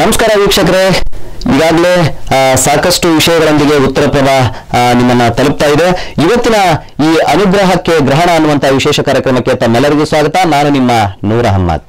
ನಮಸ್ಕಾರ ವೀಕ್ಷಕರೇ ಈಗಾಗಲೇ ಆ, ಸಾಕಷ್ಟು ವಿಷಯಗಳೊಂದಿಗೆ ಉತ್ತರ ಪ್ರಭ ಆ, ನಿಮ್ಮನ್ನ ತಲುಪ್ತಾ ಇದೆ ಇವತ್ತಿನ ಈ ಅನುಗ್ರಹಕ್ಕೆ ಗ್ರಹಣ ಅನ್ನುವಂತಹ ವಿಶೇಷ ಕಾರ್ಯಕ್ರಮಕ್ಕೆ ತಮ್ಮೆಲ್ಲರಿಗೂ ಸ್ವಾಗತ ನಾನು ನಿಮ್ಮ ನೂರ್ ಅಹಮ್ಮದ್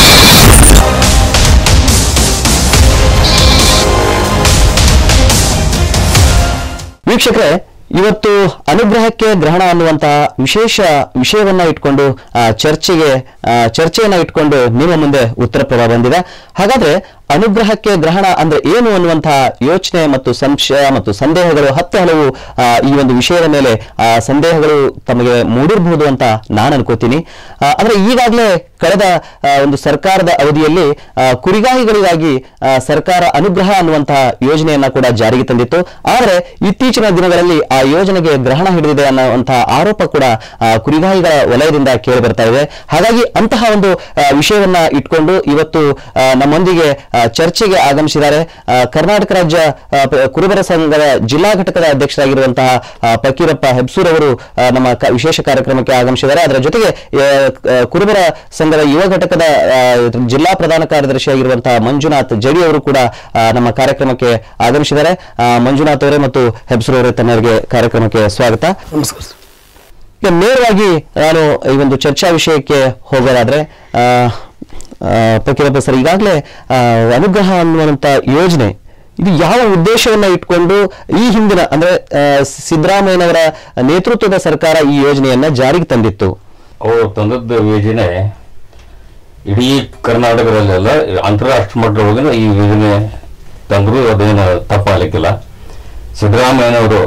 ವೀಕ್ಷಕರೇ ಇವತ್ತು ಅನುಗ್ರಹಕ್ಕೆ ಗ್ರಹಣ ಅನ್ನುವಂತಹ ವಿಶೇಷ ವಿಷಯವನ್ನ ಇಟ್ಕೊಂಡು ಆ, ಚರ್ಚೆಗೆ ಆ, ಚರ್ಚೆಯನ್ನ ಇಟ್ಕೊಂಡು ನಿಮ್ಮ ಮುಂದೆ ಉತ್ತರ ಪ್ರಭ ಬಂದಿದೆ ಹಾಗಾದ್ರೆ ಅನುಗ್ರಹಕ್ಕೆ ಗ್ರಹಣ ಅಂದ್ರೆ ಏನು ಅನ್ನುವಂತಹ ಯೋಚನೆ ಮತ್ತು ಸಂಶಯ ಮತ್ತು ಸಂದೇಹಗಳು ಹತ್ತು ಹಲವು ಆ, ಈ ಒಂದು ವಿಷಯದ ಮೇಲೆ ಆ, ಸಂದೇಹಗಳು ತಮಗೆ ಮೂಡಿರಬಹುದು ಅಂತ ನಾನು ಅನ್ಕೋತೀನಿ ಆ, ಅಂದ್ರೆ ಈಗಾಗಲೇ ಕಳೆದ ಆ, ಒಂದು ಸರ್ಕಾರದ ಅವಧಿಯಲ್ಲಿ ಆ, ಕುರಿಗಾಹಿಗಳಿಗಾಗಿ ಆ, ಸರ್ಕಾರ ಅನುಗ್ರಹ ಅನ್ನುವಂತಹ ಯೋಜನೆಯನ್ನ ಕೂಡ ಜಾರಿಗೆ ತಂದಿತ್ತು ಆದರೆ ಇತ್ತೀಚಿನ ದಿನಗಳಲ್ಲಿ ಆ ಯೋಜನೆಗೆ ಗ್ರಹಣ ಹಿಡಿದಿದೆ ಅನ್ನುವಂತಹ ಆರೋಪ ಕೂಡ ಆ, ಕುರಿಗಾಹಿಗಳ ವಲಯದಿಂದ ಕೇಳಿ ಬರ್ತಾ ಇದೆ ಹಾಗಾಗಿ ಅಂತಹ ಒಂದು ಆ, ವಿಷಯವನ್ನ ಇಟ್ಕೊಂಡು ಇವತ್ತು ಆ, ನಮ್ಮೊಂದಿಗೆ ಆ, ಚರ್ಚೆಗೆ ಆಗಮಿಸಿದ್ದಾರೆ ಆ, ಕರ್ನಾಟಕ ರಾಜ್ಯ ಆ, ಪ- ಕುರುಬರ ಸಂಘದ ಜಿಲ್ಲಾ ಘಟಕದ ಅಧ್ಯಕ್ಷರಾಗಿರುವಂತಹ ಆ, ಫಕೀರಪ್ಪ ಹೆಬ್ಸೂರ್ ಅವರು ಆ, ನಮ್ಮ ಕ- ವಿಶೇಷ ಕಾರ್ಯಕ್ರಮಕ್ಕೆ ಆಗಮಿಸಿದ್ದಾರೆ ಅದರ ಜೊತೆಗೆ ಆ, ಕ- ಕುರುಬರ ಸಂಘದ ಯುವ ಘಟಕದ ಆ, ಜಿಲ್ಲಾ ಪ್ರಧಾನ ಕಾರ್ಯದರ್ಶಿಯಾಗಿರುವಂತಹ ಮಂಜುನಾಥ್ ಜಡಿ ಅವರು ಕೂಡ ಆ, ನಮ್ಮ ಕಾರ್ಯಕ್ರಮಕ್ಕೆ ಆಗಮಿಸಿದ್ದಾರೆ ಆ, ಮಂಜುನಾಥ್ ಅವರೇ ಮತ್ತು ಹೆಬ್ಸೂರ್ ಅವರೇ ತನ್ನವರಿಗೆ ಕಾರ್ಯಕ್ರಮಕ್ಕೆ ಸ್ವಾಗತ ನಮಸ್ಕಾರ ಸರ್. ಈಗ ನೇರವಾಗಿ ನಾನು ಈ ಒಂದು ಚರ್ಚಾ ವಿಷಯಕ್ಕೆ ಹೋಗೋದಾದ್ರೆ ಆ, ಆ, ಫಕೀರಪ್ಪ ಸರ್ ಈಗಾಗಲೇ ಆ, ಅನುಗ್ರಹ ಅನ್ನುವಂಥ ಯೋಜನೆ ಇದು ಯಾವ ಉದ್ದೇಶವನ್ನ ಇಟ್ಕೊಂಡು ಈ ಹಿಂದಿನ ಅಂದ್ರೆ ಆ, ಸಿದ್ದರಾಮಯ್ಯನವರ ನೇತೃತ್ವದ ಸರ್ಕಾರ ಈ ಯೋಜನೆಯನ್ನ ಜಾರಿಗೆ ತಂದಿತ್ತು ಅವರು ತಂದದ್ದು ಯೋಜನೆ ಇಡೀ ಕರ್ನಾಟಕದಲ್ಲೆಲ್ಲ ಅಂತಾರಾಷ್ಟ್ರ ಮಟ್ಟದೊಳಗಿನ ಈ ಯೋಜನೆ ತಂದ್ರು ಅದೇನು ತಪ್ಪಾಗಲಿಕ್ಕಿಲ್ಲ ಸಿದ್ದರಾಮಯ್ಯನವರು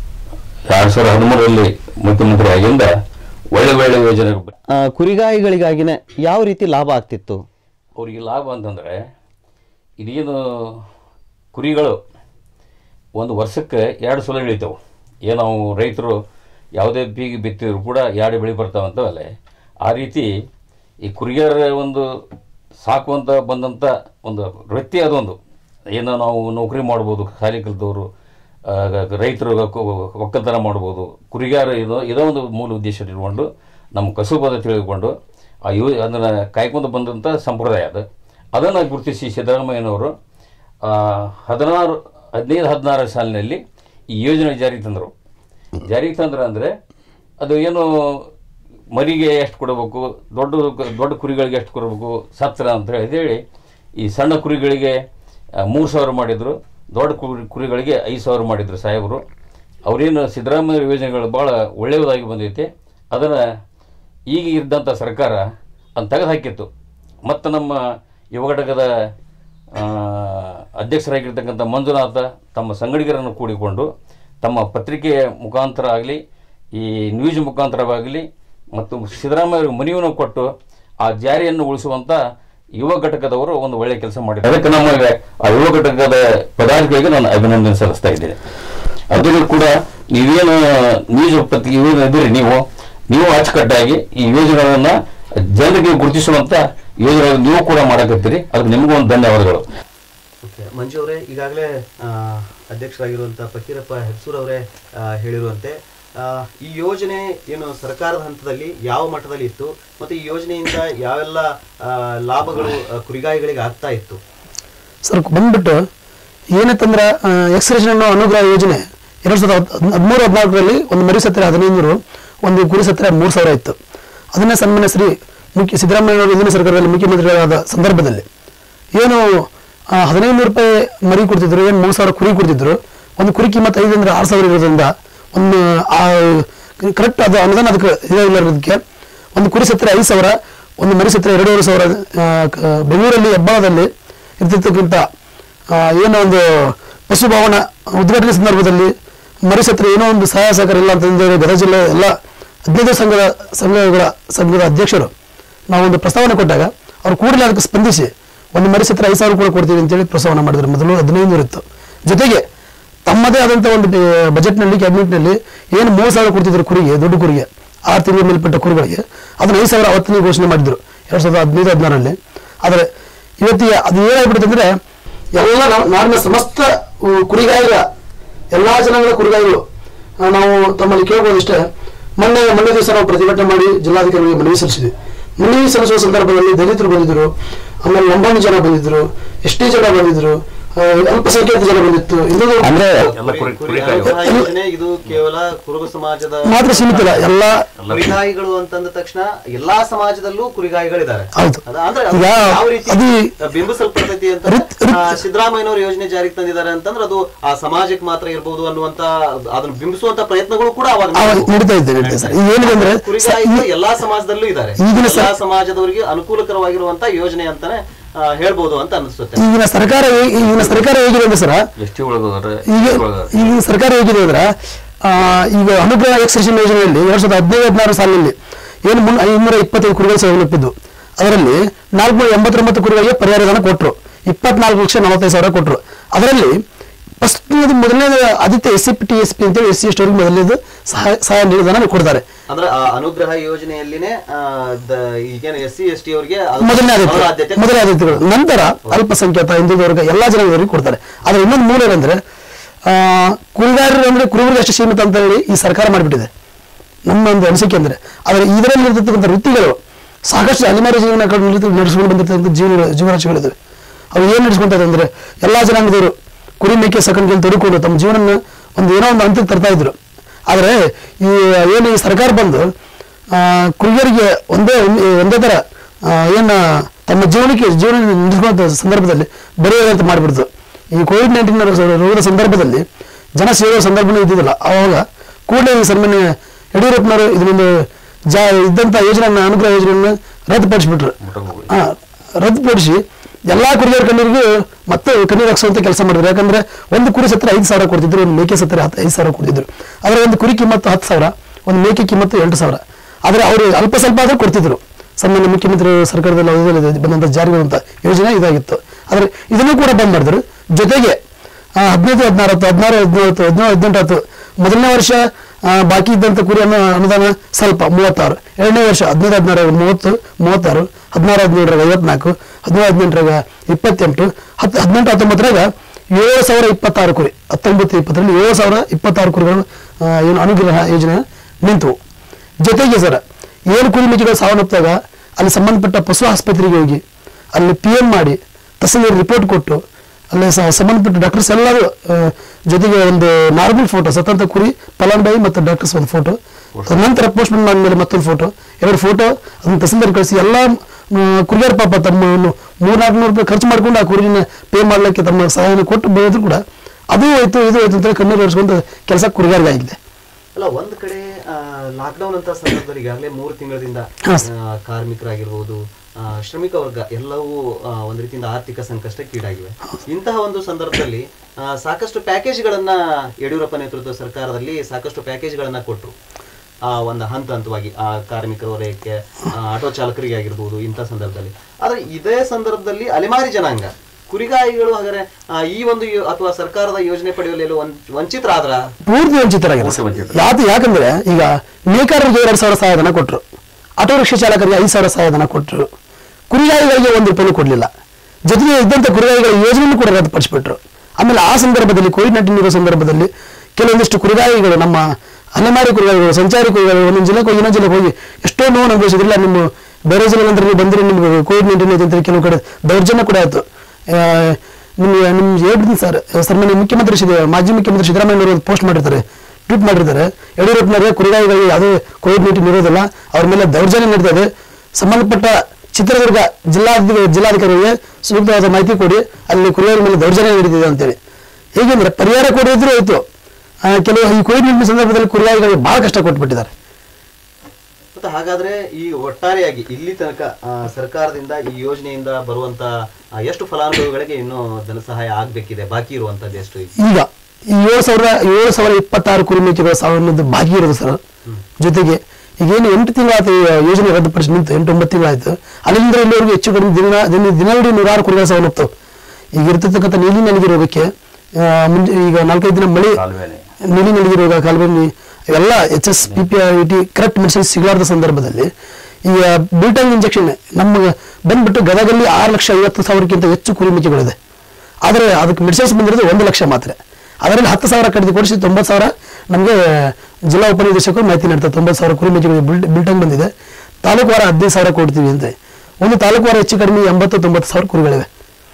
ಎರಡ್ ಸಾವಿರದ ಹದಿಮೂರರಲ್ಲಿ ಮುಖ್ಯಮಂತ್ರಿ ಆಗಿಂದ ಒಳ್ಳೆ ಒಳ್ಳೆ ಯೋಜನೆ ಆ, ಕುರಿಗಾಯಿಗಳಿಗಾಗಿನೇ ಯಾವ ರೀತಿ ಲಾಭ ಆಗ್ತಿತ್ತು ಅವ್ರಿಗೆ ಲಾಭ ಅಂತಂದರೆ ಇದೇನು ಕುರಿಗಳು ಒಂದು ವರ್ಷಕ್ಕೆ ಎರಡು ಸಲ ಇಳಿತಾವೆ ಏನು ನಾವು ರೈತರು ಯಾವುದೇ ಬೀಗ ಬಿತ್ತಿದ್ರು ಕೂಡ ಎರಡು ಬೆಳೆ ಬರ್ತಾವಂತವಲ್ಲ ಆ ರೀತಿ ಈ ಕುರಿಯರ ಒಂದು ಸಾಕುವಂತ ಬಂದಂಥ ಒಂದು ವೃತ್ತಿ ಅದೊಂದು ಏನು ನಾವು ನೌಕರಿ ಮಾಡ್ಬೋದು ಶಾಲೆ ಕಲಿತವರು ರೈತರು ಕ- ಒಕ್ಕಲ್ತನ ಮಾಡ್ಬೋದು ಕುರಿಗಾರ ಇದು ಇದೋ ಒಂದು ಮೂಲ ಉದ್ದೇಶ ಇಟ್ಕೊಂಡು ನಮ್ಮ ಕಸುಬದ ತಿಳಿದುಕೊಂಡು ಆ ಯೋ ಅದನ್ನು ಕಾಯ್ಕೊಂಡು ಬಂದಂಥ ಸಂಪ್ರದಾಯ ಅದು ಅದನ್ನು ಗುರುತಿಸಿ ಸಿದ್ದರಾಮಯ್ಯನವರು ಆ, ಹದಿನಾರು ಹದಿನೈದು ಹದಿನಾರು ಸಾಲಿನಲ್ಲಿ ಈ ಯೋಜನೆ ಜಾರಿಗೆ ತಂದರು ಜಾರಿಗೆ ತಂದ್ರೆ ಅಂದರೆ ಅದು ಏನು ಮರಿಗೆ ಎಷ್ಟು ಕೊಡಬೇಕು ದೊಡ್ಡ ದೊಡ್ಡ ಕುರಿಗಳಿಗೆ ಎಷ್ಟು ಕೊಡಬೇಕು ಸತ್ರ ಅಂತ ಹೇಳಿ ಹೇಳಿ ಈ ಸಣ್ಣ ಕುರಿಗಳಿಗೆ ಮೂರು ಸಾವಿರ ಮಾಡಿದರು ದೊಡ್ಡ ಕುರಿ ಕುರಿಗಳಿಗೆ ಐದು ಸಾವಿರ ಮಾಡಿದರು ಸಾಹೇಬರು ಅವರೇನು ಸಿದ್ದರಾಮಯ್ಯ ಯೋಜನೆಗಳು ಭಾಳ ಒಳ್ಳೆಯದಾಗಿ ಬಂದೈತೆ ಅದನ್ನು ಈಗ ಇದ್ದಂಥ ಸರ್ಕಾರ ಅದನ್ನು ತೆಗೆದು ಹಾಕಿತ್ತು ಮತ್ತು ನಮ್ಮ ಯುವ ಘಟಕದ ಆ, ಅಧ್ಯಕ್ಷರಾಗಿರ್ತಕ್ಕಂಥ ಮಂಜುನಾಥ ತಮ್ಮ ಸಂಗಡಿಗರನ್ನು ಕೂಡಿಕೊಂಡು ತಮ್ಮ ಪತ್ರಿಕೆಯ ಮುಖಾಂತರ ಆಗಲಿ ಈ ನ್ಯೂಸ್ ಮುಖಾಂತರವಾಗಲಿ ಮತ್ತು ಸಿದ್ದರಾಮಯ್ಯ ಮನವಿಯನ್ನು ಕೊಟ್ಟು ಆ ಜಾರಿಯನ್ನು ಉಳಿಸುವಂಥ ಯುವ ಘಟಕದವರು ಒಂದು ಒಳ್ಳೆಯ ಕೆಲಸ ಮಾಡಿದ್ದಾರೆ ಅದಕ್ಕೆ ನಮಗೆ ಆ ಯುವ ಘಟಕದ ಪದಾಧಿಕಾರಿಗೆ ನಾನು ಅಭಿನಂದನೆ ಸಲ್ಲಿಸ್ತಾ ಇದ್ದೇನೆ ಅದನ್ನು ಕೂಡ ನೀವೇನು ನ್ಯೂಸ್ ಪತ್ರಿಕೆ ಇವೇನು ಇದ್ದೀರಿ ನೀವು ನೀವು ಅಚ್ಚುಕಟ್ಟಾಗಿ ಈ ಯೋಜನೆಗಳನ್ನ ಜನರಿಗೆ ಗುರುತಿಸುವಂತ ಯೋಜನೆ ನೀವು ಕೂಡ ಮಾಡಕತ್ತೀರಿ ಅದಕ್ಕೆ ನಿಮಗೂ ಒಂದು ಧನ್ಯವಾದಗಳು ಓಕೆ ಮಂಜು ಅವರೇ ಈಗಾಗಲೇ ಅಧ್ಯಕ್ಷರಾಗಿರುವಂಥ ಫಕೀರಪ್ಪ ಹೆಬ್ಸೂರ್ ಅವರೇ ಆ, ಹೇಳಿರುವಂತೆ ಆ, ಈ ಯೋಜನೆ ಏನು ಸರ್ಕಾರದ ಹಂತದಲ್ಲಿ ಯಾವ ಮಟ್ಟದಲ್ಲಿ ಇತ್ತು ಮತ್ತು ಈ ಯೋಜನೆಯಿಂದ ಯಾವೆಲ್ಲ ಆ, ಲಾಭಗಳು ಆ, ಕುರಿಗಾಯಿಗಳಿಗೆ ಆಗ್ತಾ ಇತ್ತು ಸರ್ ಬಂದ್ಬಿಟ್ಟು ಏನಂತಂದ್ರೆ ಎಕ್ಸ್ಪ್ರೆಷನ್ ಅನ್ನೋ ಅನುಗ್ರಹ ಯೋಜನೆ ಎರಡು ಸಾವಿರದ ಹದಿಮೂರು ಹದಿನಾಲ್ಕರಲ್ಲಿ ಒಂದು ಮರಿ ಸತ್ರ ಹದಿನೈದು ನೂರು ಒಂದು ಕುರಿ ಸತ್ರ ಮೂರು ಸಾವಿರ ಇತ್ತು ಅದನ್ನೇ ಸನ್ಮಾನ್ಯ ಶ್ರೀ ಮುಖ್ಯ ಸಿದ್ದರಾಮಯ್ಯ ಹಿಂದಿನ ಸರ್ಕಾರದಲ್ಲಿ ಮುಖ್ಯಮಂತ್ರಿಗಳಾದ ಸಂದರ್ಭದಲ್ಲಿ ಏನು ಆ, ಹದಿನೈದು ನೂರು ರೂಪಾಯಿ ಮರಿ ಕೊಡ್ತಿದ್ರು ಏನು ಮೂರು ಸಾವಿರ ಕುರಿ ಕೊಡ್ತಿದ್ರು ಒಂದು ಕುರಿ ಕಿಮ್ಮತ್ತು ಐದು ಅಂದ್ರೆ ಆರು ಸಾವಿರ ಇರೋದ್ರಿಂದ ಒಂದು ಕರೆಕ್ಟ್ ಅದು ಅನುದಾನ ಅದಕ್ಕೆ ಇರೋದಕ್ಕೆ ಒಂದು ಕುರಿ ಸತ್ರ ಐದು ಸಾವಿರ ಒಂದು ಮರಿ ಸತ್ರ ಎರಡೂವರೆ ಸಾವಿರ ಆ, ಕ- ಬೆಂಗಳೂರಲ್ಲಿ ಹೆಬ್ಬಾಳದಲ್ಲಿ ಇರ್ತಿರ್ತಕ್ಕಂಥ ಆ, ಏನೋ ಒಂದು ಪಶುಭವನ ಉದ್ಘಾಟನೆ ಸಂದರ್ಭದಲ್ಲಿ ಮರಿ ಸತ್ರ ಏನೋ ಒಂದು ಸಹಾಯ ಸಹಕಾರ ಇಲ್ಲ ಅಂತಂದ್ರೆ ಗದಗ ಜಿಲ್ಲೆ ಎಲ್ಲ ಹದಿನೈದು ಸಂಘದ ಸಂಘಗಳ ಸಂಘದ ಅಧ್ಯಕ್ಷರು ನಾವೊಂದು ಪ್ರಸ್ತಾವನೆ ಕೊಟ್ಟಾಗ ಅವ್ರು ಕೂಡಲೇ ಅದಕ್ಕೆ ಸ್ಪಂದಿಸಿ ಒಂದು ಮರಿ ಸತ್ರ ಐದು ಸಾವಿರ ಕೂಡ ಕೊಡ್ತೀವಿ ಅಂತೇಳಿ ಪ್ರಸ್ತಾವನೆ ಮಾಡಿದ್ರು ಮೊದಲು ಹದಿನೈದು ನೂರು ಇತ್ತು ಜೊತೆಗೆ ತಮ್ಮದೇ ಆದಂಥ ಒಂದು ಬೆ- ಬಜೆಟ್ನಲ್ಲಿ ಕ್ಯಾಬಿನೆಟ್ನಲ್ಲಿ ಏನು ಮೂರು ಸಾವಿರ ಕೊಡ್ತಿದ್ರು ಕುರಿಗೆ ದೊಡ್ಡ ಕುರಿಗೆ ಆರು ತಿಂಗಳ ಮೇಲ್ಪಟ್ಟ ಕುರಿಗಳಿಗೆ ಅದನ್ನ ಐದು ಸಾವಿರ ಅವತ್ತಿನ ಘೋಷಣೆ ಮಾಡಿದ್ರು ಎರಡು ಸಾವಿರದ ಹದಿನೈದು ಹದಿನಾರರಲ್ಲಿ ಆದರೆ ಇವತ್ತಿಗೆ ಅದು ಏನಾಗ್ಬಿಡುತ್ತೆ ಅಂದ್ರೆ ಎಲ್ಲ ನಾ- ನಾಡಿನ ಸಮಸ್ತ ಉ, ಕುರಿಗಾಯಿಗಳ ಎಲ್ಲಾ ಜನಾಂಗದ ಕುರಿಗಾಯಿಗಳು ಆ, ನಾವು ತಮ್ಮಲ್ಲಿ ಕೇಳ್ಬೋದು ಇಷ್ಟೇ ಮೊನ್ನೆ ಮೊನ್ನೆ ದಿವಸ ನಾವು ಪ್ರತಿಭಟನೆ ಮಾಡಿ ಜಿಲ್ಲಾಧಿಕಾರಿಗಳಿಗೆ ಮನವಿ ಸಲ್ಲಿಸಿದ್ವಿ ಮನವಿ ಸಲ್ಲಿಸುವ ಸಂದರ್ಭದಲ್ಲಿ ದಲಿತರು ಬಂದಿದ್ರು ಆಮೇಲೆ ಲಂಬಾಣಿ ಜನ ಬಂದಿದ್ರು ಎಷ್ಟೇ ಜನ ಬಂದಿದ್ರು ಆ, ಅಲ್ಪಸಂಖ್ಯಾತ ಜನ ಬಂದಿತ್ತು ಇನ್ನೊಂದು ಅಂದ್ರೆ ಎಲ್ಲ ಕುರಿ ಕುರಿ ಕುರಿಕಾಯಿ ಅನುಗ್ರಹ ಯೋಜನೆ ಇದು ಕೇವಲ ಕುರುಬ ಸಮಾಜದ ಮಾತ್ರ ಸೀಮಿತ ಇಲ್ಲ ಎಲ್ಲ ಕುರಿಗಾಯಿಗಳು ಅಂತಂದ ತಕ್ಷಣ ಎಲ್ಲಾ ಸಮಾಜದಲ್ಲೂ ಕುರಿಗಾಯಿಗಳಿದ್ದಾರೆ ಹೌದು. ಅದ- ಅಂದ್ರೆ ಅದು ಈಗ ಯಾವ ರೀತಿ ಅದು- ಬಿಂಬಿಸಲ್ಪಡ್ತೈತಿ ಅಂತ ರಿತ್- ರಿತ್- ಆ, ಸಿದ್ದರಾಮಯ್ಯನವರು ಯೋಜನೆ ಜಾರಿಗೆ ತಂದಿದ್ದಾರೆ ಅಂತಂದ್ರೆ ಅದು ಆ ಸಮಾಜಕ್ಕೆ ಮಾತ್ರ ಇರ್ಬೋದು ಅನ್ನುವಂತ ಅದನ್ನ ಬಿಂಬಿಸುವಂತ ಪ್ರಯತ್ನಗಳು ಕೂಡ ಅವಾಗ ಅವಾಗ ನಡೆದವು. ನಡೀತಾ ಇದೆ ನಡೀತಾ ಇದೆ ಸರ್ ಈಗ ಏನಿದೆ ಅಂದ್ರೆ ಕುರಿಗಾಯಿಗಳು ಎಲ್ಲಾ ಸಮಾಜದಲ್ಲೂ ಇದ್ದಾರೆ ಈಗಿನ ಸ- ಎಲ್ಲಾ ಸಮಾಜದವರಿಗೆ ಅನುಕೂಲಕರವಾಗಿರುವಂತ ಯೋಜನೆ ಅಂತಾನೆ ಆ, ಹೇಳ್ಬೋದು ಅಂತ ಅನಿಸುತ್ತೆ ಈಗಿನ ಸರ್ಕಾರ ಹೇ- ಈಗಿನ ಸರ್ಕಾರ ಹೇಗಿದೆ ಅಂದ್ರೆ ಸರ್ ಎಸ್ ಟಿ ಒಳಗದಾರೆ ಈಗ ST ಒಳಗದಾರೆ. ಈಗಿನ ಸರ್ಕಾರ ಹೇಗಿದೆ ಅಂದ್ರೆ ಆ, ಈಗ ಅನುಗ್ರಹ ಎಕ್ಸ್ಟೆನ್ಷನ್ ಯೋಜನೆಯಲ್ಲಿ ಎರಡ್ ಸಾವಿರದ ಹದಿನೈದು ಹದಿನಾರು ಸಾಲಿನಲ್ಲಿ ಏನು ಮುನ್ ಐನೂರ ಇಪ್ಪತ್ತೈದು ಕುರಿಗಳು ಸೌಲಭ್ಯದ್ದು ಅದರಲ್ಲಿ ನಾಲ್ಕುನೂರ ಎಂಬತ್ತೊಂಬತ್ತು ಕುರಿಗಳಿಗೆ ಪರಿಹಾರಧನ ಕೊಟ್ಟರು ಇಪ್ಪತ್ನಾಲ್ಕು ಲಕ್ಷ ನಲವತ್ತೈದು ಸಾವಿರ ಕೊಟ್ಟರು ಅದರಲ್ಲಿ ಫಸ್ಟ್ ಮೊದಲನೇದು Aditya S C P T S P ಅಂತೇಳಿ ಎಸ್ ಸಿ ಎಸ್ ಅವರಿಗೆ ಮೊದಲನೇದು ಸಹಾಯ ಸಹಾಯ ನೀಡಿದಾನ ಕೊಡ್ತಾರೆ ಅಂದ್ರೆ ಆ ಅನುಗ್ರಹ ಯೋಜನೆಯಲ್ಲಿನೇ ಆ, ದ- ಈಗೇನು ಎಸ್ ಸಿ ಎಸ್ ಟಿ ಅವರಿಗೆ ಅದು- ಮೊದಲನೇ ಅವರ ಆದ್ಯತೆ ಆದ್ಯತೆ ಮೊದಲನೇ ಆದ್ಯತೆಗಳು ನಂತರ ಅಲ್ಪಸಂಖ್ಯಾತ ಹಿಂದುಳಿದ ವರ್ಗ ಎಲ್ಲಾ ಜನರಿಗೆ ಕೊಡ್ತಾರೆ ಆದ್ರೆ ಇನ್ನೊಂದು ಮೂಲ ಏನಂದ್ರೆ ಆ, ಕುರಿಗಾರರು ಅಂದ್ರೆ ಕುರುಬರಿಗೆ ಅಷ್ಟು ಸೀಮಿತ ಅಂತ ಹೇಳಿ ಈ ಸರ್ಕಾರ ಮಾಡಿಬಿಟ್ಟಿದೆ ನಮ್ಮ ಒಂದು ಅನಿಸಿಕೆ ಅಂದ್ರೆ ಆದ್ರೆ ಇದರಲ್ಲಿ ಇರತಕ್ಕಂಥ ವೃತ್ತಿಗಳು ಸಾಕಷ್ಟು ಅಲೆಮಾರಿ ಜೀವನ ಕಡೆ ನಡೆದು- ನಡೆಸ್ಕೊಂಡು ಬಂದಿರ್ತಕ್ಕಂಥ ಜೀವನ ಜೀವರಾಶಿಗಳಿದ್ದಾವೆ ಅವು ಏನ್ ನಡೆಸ್ಕೊಂತಾರೆ ಅಂದ್ರೆ ಎಲ್ಲಾ ಜನಾಂಗದವರು ಕುರಿ ಮೇಕೆ ಸಕನ್ಗೆಲ್ಲಿ ತೊಡಕೊಂಡು ತಮ್ಮ ಜೀವನ ಒಂದು ಏನೋ ಒಂದು ಹಂತಕ್ಕೆ ತರ್ತಾ ಇದ್ರು ಆದ್ರೆ ಈ ಏನು ಈ ಸರ್ಕಾರ ಬಂದು ಆ, ಕುರಿಯರಿಗೆ ಒಂದೇ ಒಂದೇ ತರ ಆ, ಏನ ತಮ್ಮ ಜೀವನಕ್ಕೆ ಜೀವನ ನಡೆಸುವಂತ ಸಂದರ್ಭದಲ್ಲಿ ಬರೆಯೋದಂತ ಮಾಡಿಬಿಡ್ತು ಈ ಕೋವಿಡ್ ನೈನ್ಟೀನ್ ರೋಗದ ಸಂದರ್ಭದಲ್ಲಿ ಜನ ಸೇರುವ ಸಂದರ್ಭನೂ ಇದ್ದಿದ್ದಿಲ್ಲ ಆವಾಗ ಕೂಡಲೇ ಈ ಸನ್ಮಾನ್ಯ ಯಡಿಯೂರಪ್ಪನವರು ಇದನ್ನೊಂದು ಜಾ ಇದ್ದಂತ ಯೋಜನೆಯನ್ನ ಅನುಗ್ರಹ ಯೋಜನೆಯನ್ನ ರದ್ದುಪಡಿಸ್ಬಿಟ್ರು ಆ, ರದ್ದುಪಡಿಸಿ ಎಲ್ಲಾ ಕುರಿಯರ ಕಣ್ಣೀರಿಗೂ ಮತ್ತೆ ಕಣ್ಣೀರು ಹಾಕ್ಸುವಂತ ಕೆಲಸ ಮಾಡಿದ್ರು ಯಾಕಂದ್ರೆ ಒಂದು ಕುರಿ ಸತ್ರ ಐದು ಸಾವಿರ ಕೊಡ್ತಿದ್ರು ಒಂದು ಮೇಕೆ ಸತ್ರ ಹತ್ತು ಐದು ಸಾವಿರ ಕೊಡ್ತಿದ್ರು ಆದ್ರೆ ಒಂದು ಕುರಿ ಕಿಮ್ಮತ್ತು ಹತ್ತು ಸಾವಿರ ಒಂದು ಮೇಕೆ ಕಿಮ್ಮತ್ತು ಎಂಟು ಸಾವಿರ ಆದ್ರೆ ಅವರು ಅಲ್ಪ ಸ್ವಲ್ಪ ಆದ್ರೂ ಕೊಡ್ತಿದ್ರು ಸನ್ಮಾನ್ಯ ಮುಖ್ಯಮಂತ್ರಿ ಸರ್ಕಾರದಲ್ಲಿ ಅವಧಿಯಲ್ಲಿ ಬಂದಂತ ಜಾರಿಗೆ ಬಂದಂತ ಯೋಜನೆ ಇದಾಗಿತ್ತು ಆದ್ರೆ ಇದನ್ನು ಕೂಡ ಬಂದ್ ಮಾಡಿದ್ರು ಜೊತೆಗೆ ಆ, ಹದಿನೈದು ಹದಿನಾರು ಹತ್ತು ಹದಿನಾರು ಹದಿನೇಳು ಹತ್ತು ಹದಿನೇಳು ಹದಿನೆಂಟು ಹತ್ತು ಮೊದಲನೇ ವರ್ಷ ಆ, ಬಾಕಿ ಇದ್ದಂತ ಕುರಿ ಅನ್ನು ಅನುದಾನ ಸ್ವಲ್ಪ ಮೂವತ್ತಾರು ಎರಡನೇ ವರ್ಷ ಹದಿನೈದು ಹದಿನಾರು ಮೂವತ್ತು ಮೂವತ್ತಾರು ಹದಿನಾರು ಹದಿನೇಳರಾಗ ಐವತ್ನಾಲ್ಕು ಹದಿನೇಳು ಹದಿನೆಂಟರಾಗ ಇಪ್ಪತ್ತೆಂಟು ಹತ್ತು ಹದಿನೆಂಟು ಹತ್ತೊಂಬತ್ತರಾಗ ಏಳು ಸಾವಿರ ಇಪ್ಪತ್ತಾರು ಕುರಿ ಹತ್ತೊಂಬತ್ತು ಇಪ್ಪತ್ತರಲ್ಲಿ ಏಳು ಸಾವಿರ ಇಪ್ಪತ್ತಾರು ಕುರಿಗಳು ಆ, ಏನು ಅನುಗ್ರಹ ಯೋಜನೆ ನಿಂತವು ಜೊತೆಗೆ ಸರ್ ಏನು ಕುರಿ ಮೇಕೆಗಳು ಸಾವನ್ನಪ್ಪಾಗ ಅಲ್ಲಿ ಸಂಬಂಧಪಟ್ಟ ಪಶು ಆಸ್ಪತ್ರೆಗೆ ಹೋಗಿ ಅಲ್ಲಿ ಪಿ ಎಂ ಮಾಡಿ ತಹಸೀಲ್ದಾರ್ ರಿಪೋರ್ಟ್ ಕೊಟ್ಟು ಅಲ್ಲಿ ಸ- ಸಂಬಂಧಪಟ್ಟ ಡಾಕ್ಟರ್ಸ್ ಎಲ್ಲರೂ ಆ, ಜೊತೆಗೆ ಒಂದು ನಾರ್ಮಲ್ ಫೋಟೋ ಸತ್ತಂತ ಕುರಿ ಫಲಾನುಭವಿ ಮತ್ತು ಡಾಕ್ಟರ್ಸ್ ಒಂದು ಫೋಟೋ ನಂತರ ಪೋಸ್ಟ್ಮನ್ ಮಾಡಿದ್ಮೇಲೆ ಮತ್ತೊಂದು ಫೋಟೋ ಎರಡು ಫೋಟೋ ಅದನ್ನ ತಹಸೀಲ್ದಾರ್ ಕಳಿಸಿ ಎಲ್ಲ ಕುರಿಯರ್ ಪಾಪ ತಮ್ಮ ಮೂರ್ನಾಲ್ಕು ನೂರು ರೂಪಾಯಿ ಖರ್ಚು ಮಾಡ್ಕೊಂಡು ಆ ಕುರಿನ ಪೇ ಮಾಡ್ಲಿಕ್ಕೆ ತಮ್ಮ ಸಹಾಯನ ಕೊಟ್ಟು ಬಂದ್ರು ಕೂಡ ಅದು ಹೋಯ್ತು ಇದು ಹೋಯ್ತು ಅಂತ ಕಣ್ಣೀರು ಒರೆಸ್ಕೊಂತ ಕೆಲಸ ಕುರಿಗಾರಿಗಾಗಿದೆ ಅಲ್ಲ ಒಂದ್ ಕಡೆ ಲಾಕ್ಡೌನ್ ಅಂತ ಸಂದರ್ಭದಲ್ಲಿ ಈಗಾಗಲೇ ಮೂರು ತಿಂಗಳಿಂದ ಹಾ, ಆ, ಕಾರ್ಮಿಕರಾಗಿರ್ಬೋದು ಆ, ಶ್ರಮಿಕ ವರ್ಗ ಎಲ್ಲವೂ ಆ, ಒಂದ್ ರೀತಿಯಿಂದ ಆರ್ಥಿಕ ಸಂಕಷ್ಟಕ್ಕೀಡಾಗಿವೆ ಇಂತಹ ಒಂದು ಸಂದರ್ಭದಲ್ಲಿ ಆ, ಸಾಕಷ್ಟು ಪ್ಯಾಕೇಜ್ಗಳನ್ನ ಯಡಿಯೂರಪ್ಪ ನೇತೃತ್ವದ ಸರ್ಕಾರದಲ್ಲಿ ಸಾಕಷ್ಟು ಪ್ಯಾಕೇಜ್ಗಳನ್ನ ಕೊಟ್ರು ಆ ಒಂದು ಹಂತ ಹಂತವಾಗಿ ಆ ಕಾರ್ಮಿಕರ ವಲಯಕ್ಕೆ ಆ, ಆಟೋ ಚಲಾಕರಿಗೆ ಆಗಿರ್ಬೋದು ಇಂಥ ಸಂದರ್ಭದಲ್ಲಿ ಆದ್ರೆ ಇದೇ ಸಂದರ್ಭದಲ್ಲಿ ಅಲೆಮಾರಿ ಜನಾಂಗ ಕುರಿಗಾಯಿಗಳು ಹಾಗಾದ್ರೆ ಆ, ಈ ಒಂದು ಯೋ- ಅಥವಾ ಸರ್ಕಾರದ ಯೋಜನೆ ಪಡೆಯುವಲ್ಲಿ ಎಲ್ಲೋ ವಂಚ- ವಂಚಿತರಾದ್ರ ಪೂರ್ತಿ ವಂಚಿತರಾಗಿಲ್ಲ ಪೂರ್ತಿ ವಂಚಿತರು. ಯಾವ್ದು ಯಾಕಂದ್ರೆ ಈಗ ನೇಕಾರರಿಗೆ ಎರಡ್ ಸಾವಿರ ಸಹಾಯಧನ ಕೊಟ್ರು ಆಟೋ ರಿಕ್ಷಾ ಚಾಲಕರಿಗೆ ಐದು ಸಾವಿರ ಸಹಾಯಧನ ಕೊಟ್ರು ಕುರಿಗಾಯಿಗಳಿಗೆ ಒಂದು ರೂಪಾಯಿ ಕೊಡ್ಲಿಲ್ಲ ಜೊತೆಗೆ ಇದ್ದಂತ ಕುರಿಗಾಯಿಗಳ ಯೋಜನೆಯನ್ನು ಕೂಡ ರದ್ದುಪಡಿಸ್ಬಿಟ್ರು ಆಮೇಲೆ ಆ ಸಂದರ್ಭದಲ್ಲಿ ಕೋವಿಡ್ ನೈನ್ಟೀನ್ ಇರೋ ಸಂದರ್ಭದಲ್ಲಿ ಕೆಲವೊಂದಿಷ್ಟು ಕುರಿಗಾಯಿಗಳು ನಮ್ಮ ಅಲೆಮಾರಿ ಕುರಿಗಾಯಿಗಳು ಸಂಚಾರಿ ಕುರಿಗಾಯಿಗಳು ಒಂದೊಂದು ಜಿಲ್ಲೆಗೆ ಹೋಗಿ ಇನ್ನೊಂದು ಜಿಲ್ಲೆಗೆ ಹೋಗಿ ಎಷ್ಟೋ ನೋವು ಅನುಭವಿಸಿದ್ರಿಲ್ಲ ನಿಮ್ಮ ಬೇರೆ ಜಿಲ್ಲೆ ನಂತರ ನೀವು ಬಂದ್ರೆ ನಿಮ್ಗೆ ಕೋವಿಡ್ ನೈನ್ಟೀನ್ ಇದೆ ಅಂತ ಕೆಲವು ಕಡೆ ದೌರ್ಜನ್ಯ ಕೂಡ ಆಯ್ತು ಆ, ನಿಮ್ಗೆ ನಿಮ್ಗೆ ಹೇಳ್ತೀನಿ ಸರ್ ಸನ್ಮಾನ್ಯ ಮುಖ್ಯಮಂತ್ರಿ ಸಿದ್ದ- ಮಾಜಿ ಮುಖ್ಯಮಂತ್ರಿ ಸಿದ್ದರಾಮಯ್ಯ ಅವರು ಪೋಸ್ಟ್ ಮಾಡಿರ್ತಾರೆ ಟ್ವೀಟ್ ಮಾಡಿರ್ತಾರೆ ಯಡಿಯೂರಪ್ಪನವರಿಗೆ ಕುರಿಗಾಯಿಗಳಿಗೆ ಯಾವುದೇ ಕೋವಿಡ್ ನೈನ್ಟೀನ್ ಇರೋದಿಲ್ಲ ಅವ್ರ ಮೇಲೆ ದೌರ್ಜನ್ಯ ನಡೀತಾ ಇದೆ ಸಂಬಂಧಪಟ್ಟ ಚಿತ್ರದುರ್ಗ ಜಿಲ್ಲಾಧಿಕಾರಿ ಜಿಲ್ಲಾಧಿಕಾರಿಗೆ ಸೂಕ್ತವಾದ ಮಾಹಿತಿ ಕೊಡಿ ಅಲ್ಲಿ ಕುರಿಗಾರ ಮೇಲೆ ದೌರ್ಜನ್ಯ ನಡೀತಿದೆ ಅಂತೇಳಿ ಹೇಗೆಂದ್ರೆ ಪರಿಹಾರ ಕೊಡಿದ್ರು ಆಯ್ತು ಆ, ಕೆಲವು ಈ ಕೋವಿಡ್ ನೈನ್ಟೀನ್ ಸಂದರ್ಭದಲ್ಲಿ ಕುರಿಗಾಯಿಗಳಿಗೆ ಬಹಳ ಕಷ್ಟ ಕೊಟ್ಬಿಟ್ಟಿದ್ದಾರೆ ಮತ್ತೆ ಹಾಗಾದ್ರೆ ಈ ಒಟ್ಟಾರೆಯಾಗಿ ಇಲ್ಲಿ ತನಕ ಆ, ಸರ್ಕಾರದಿಂದ ಈ ಯೋಜನೆಯಿಂದ ಬರುವಂತ ಆ, ಎಷ್ಟು ಫಲಾನುಭವಿಗಳಿಗೆ ಇನ್ನೂ ಧನ ಸಹಾಯ ಆಗ್ಬೇಕಿದೆ ಬಾಕಿ ಇರುವಂತದ್ದು ಎಷ್ಟು ಈಗ? ಈಗ ಈ ಏಳು ಸಾವಿರ ಏಳು ಸಾವಿರ ಇಪ್ಪತ್ತಾರು ಕುರಿ ಮೇಕೆಗಳ ಸಾವಿರದ ಬಾಕಿ ಇರೋದು ಸರ್ ಜೊತೆಗೆ ಈಗ ಏನು ಎಂಟು ತಿಂಗಳಾಯ್ತು ಈ ಯೋಜನೆ ರದ್ದುಪಡಿಸಿ ನಿಂತು ಎಂಟು ಒಂಬತ್ತು ತಿಂಗಳಾಯ್ತು ಅಲ್ಲಿಂದ ಇಲ್ಲಿವರೆಗೂ ಹೆಚ್ಚು ಕಡಿಮೆ ದಿನ ದಿನ ದಿನವಿಡೀ ನೂರಾರು ಕುರಿಗಳ ಸಾವನ್ನಪ್ತವು ಈಗ ಇರ್ತಕ್ಕಂಥ ನೀಲಿ ನಲಿಗೆ ರೋಗಕ್ಕೆ ಆ, ಮುಂಚೆ ಈಗ ನಾಲ್ಕೈದು ದಿನ ಮಳೆ ಕಾಲುವೆನೆ. ನೀಲಿ ನಲಿಗೆ ರೋಗ ಕಾಲುಬೆನ್ನಿ ಇವೆಲ್ಲ H S P P I T correct medicine ಸಿಗಲಾರದ ಸಂದರ್ಭದಲ್ಲಿ ಈಗ ಬಿಲ್ಟಂಗ್ ಇಂಜೆಕ್ಷನ್ ನಮ್ಗೆ ಬಂದ್ಬಿಟ್ಟು ಗದಗಲ್ಲಿ ಆರು ಲಕ್ಷ ಐವತ್ತು ಸಾವಿರಕ್ಕಿಂತ ಹೆಚ್ಚು ಕುರಿ ಮೇಕೆಗಳಿದೆ ಆದರೆ ಅದಕ್ಕೆ ಮೆಡಿಸಿನ್ಸ್ ಬಂದಿರೋದು ಒಂದು ಲಕ್ಷ ಮಾತ್ರ ಅದರಲ್ಲಿ ಹತ್ತು ಸಾವಿರ ಕಡಿದು ಕೊಡಿಸಿ ತೊಂಬತ್ತು ಸಾವಿರ ನಮಗೆ ಜಿಲ್ಲಾ ಉಪನಿರ್ದೇಶಕರು ಮಾಹಿತಿ ನೀಡ್ತಾರೆ ತೊಂಬತ್ತು ಸಾವಿರ ಕುರಿ ಮೇಕೆಗಳಿಗೆ ಬಿಲ್ಟ್ ಬಿಲ್ಟಂಗ್ ಬಂದಿದೆ ತಾಲೂಕು ವಾರ ಹದಿನೈದು ಸಾವಿರ ಕೊಡ್ತೀವಿ ಅಂತ ಒಂದು ತಾಲೂಕು ವಾರ ಹೆಚ್ಚು ಕಡಿಮೆ ಎಂಬತ್ತು ತೊಂಬತ್ತು ಸಾವಿರ ಕುರಿಗಳಿವೆ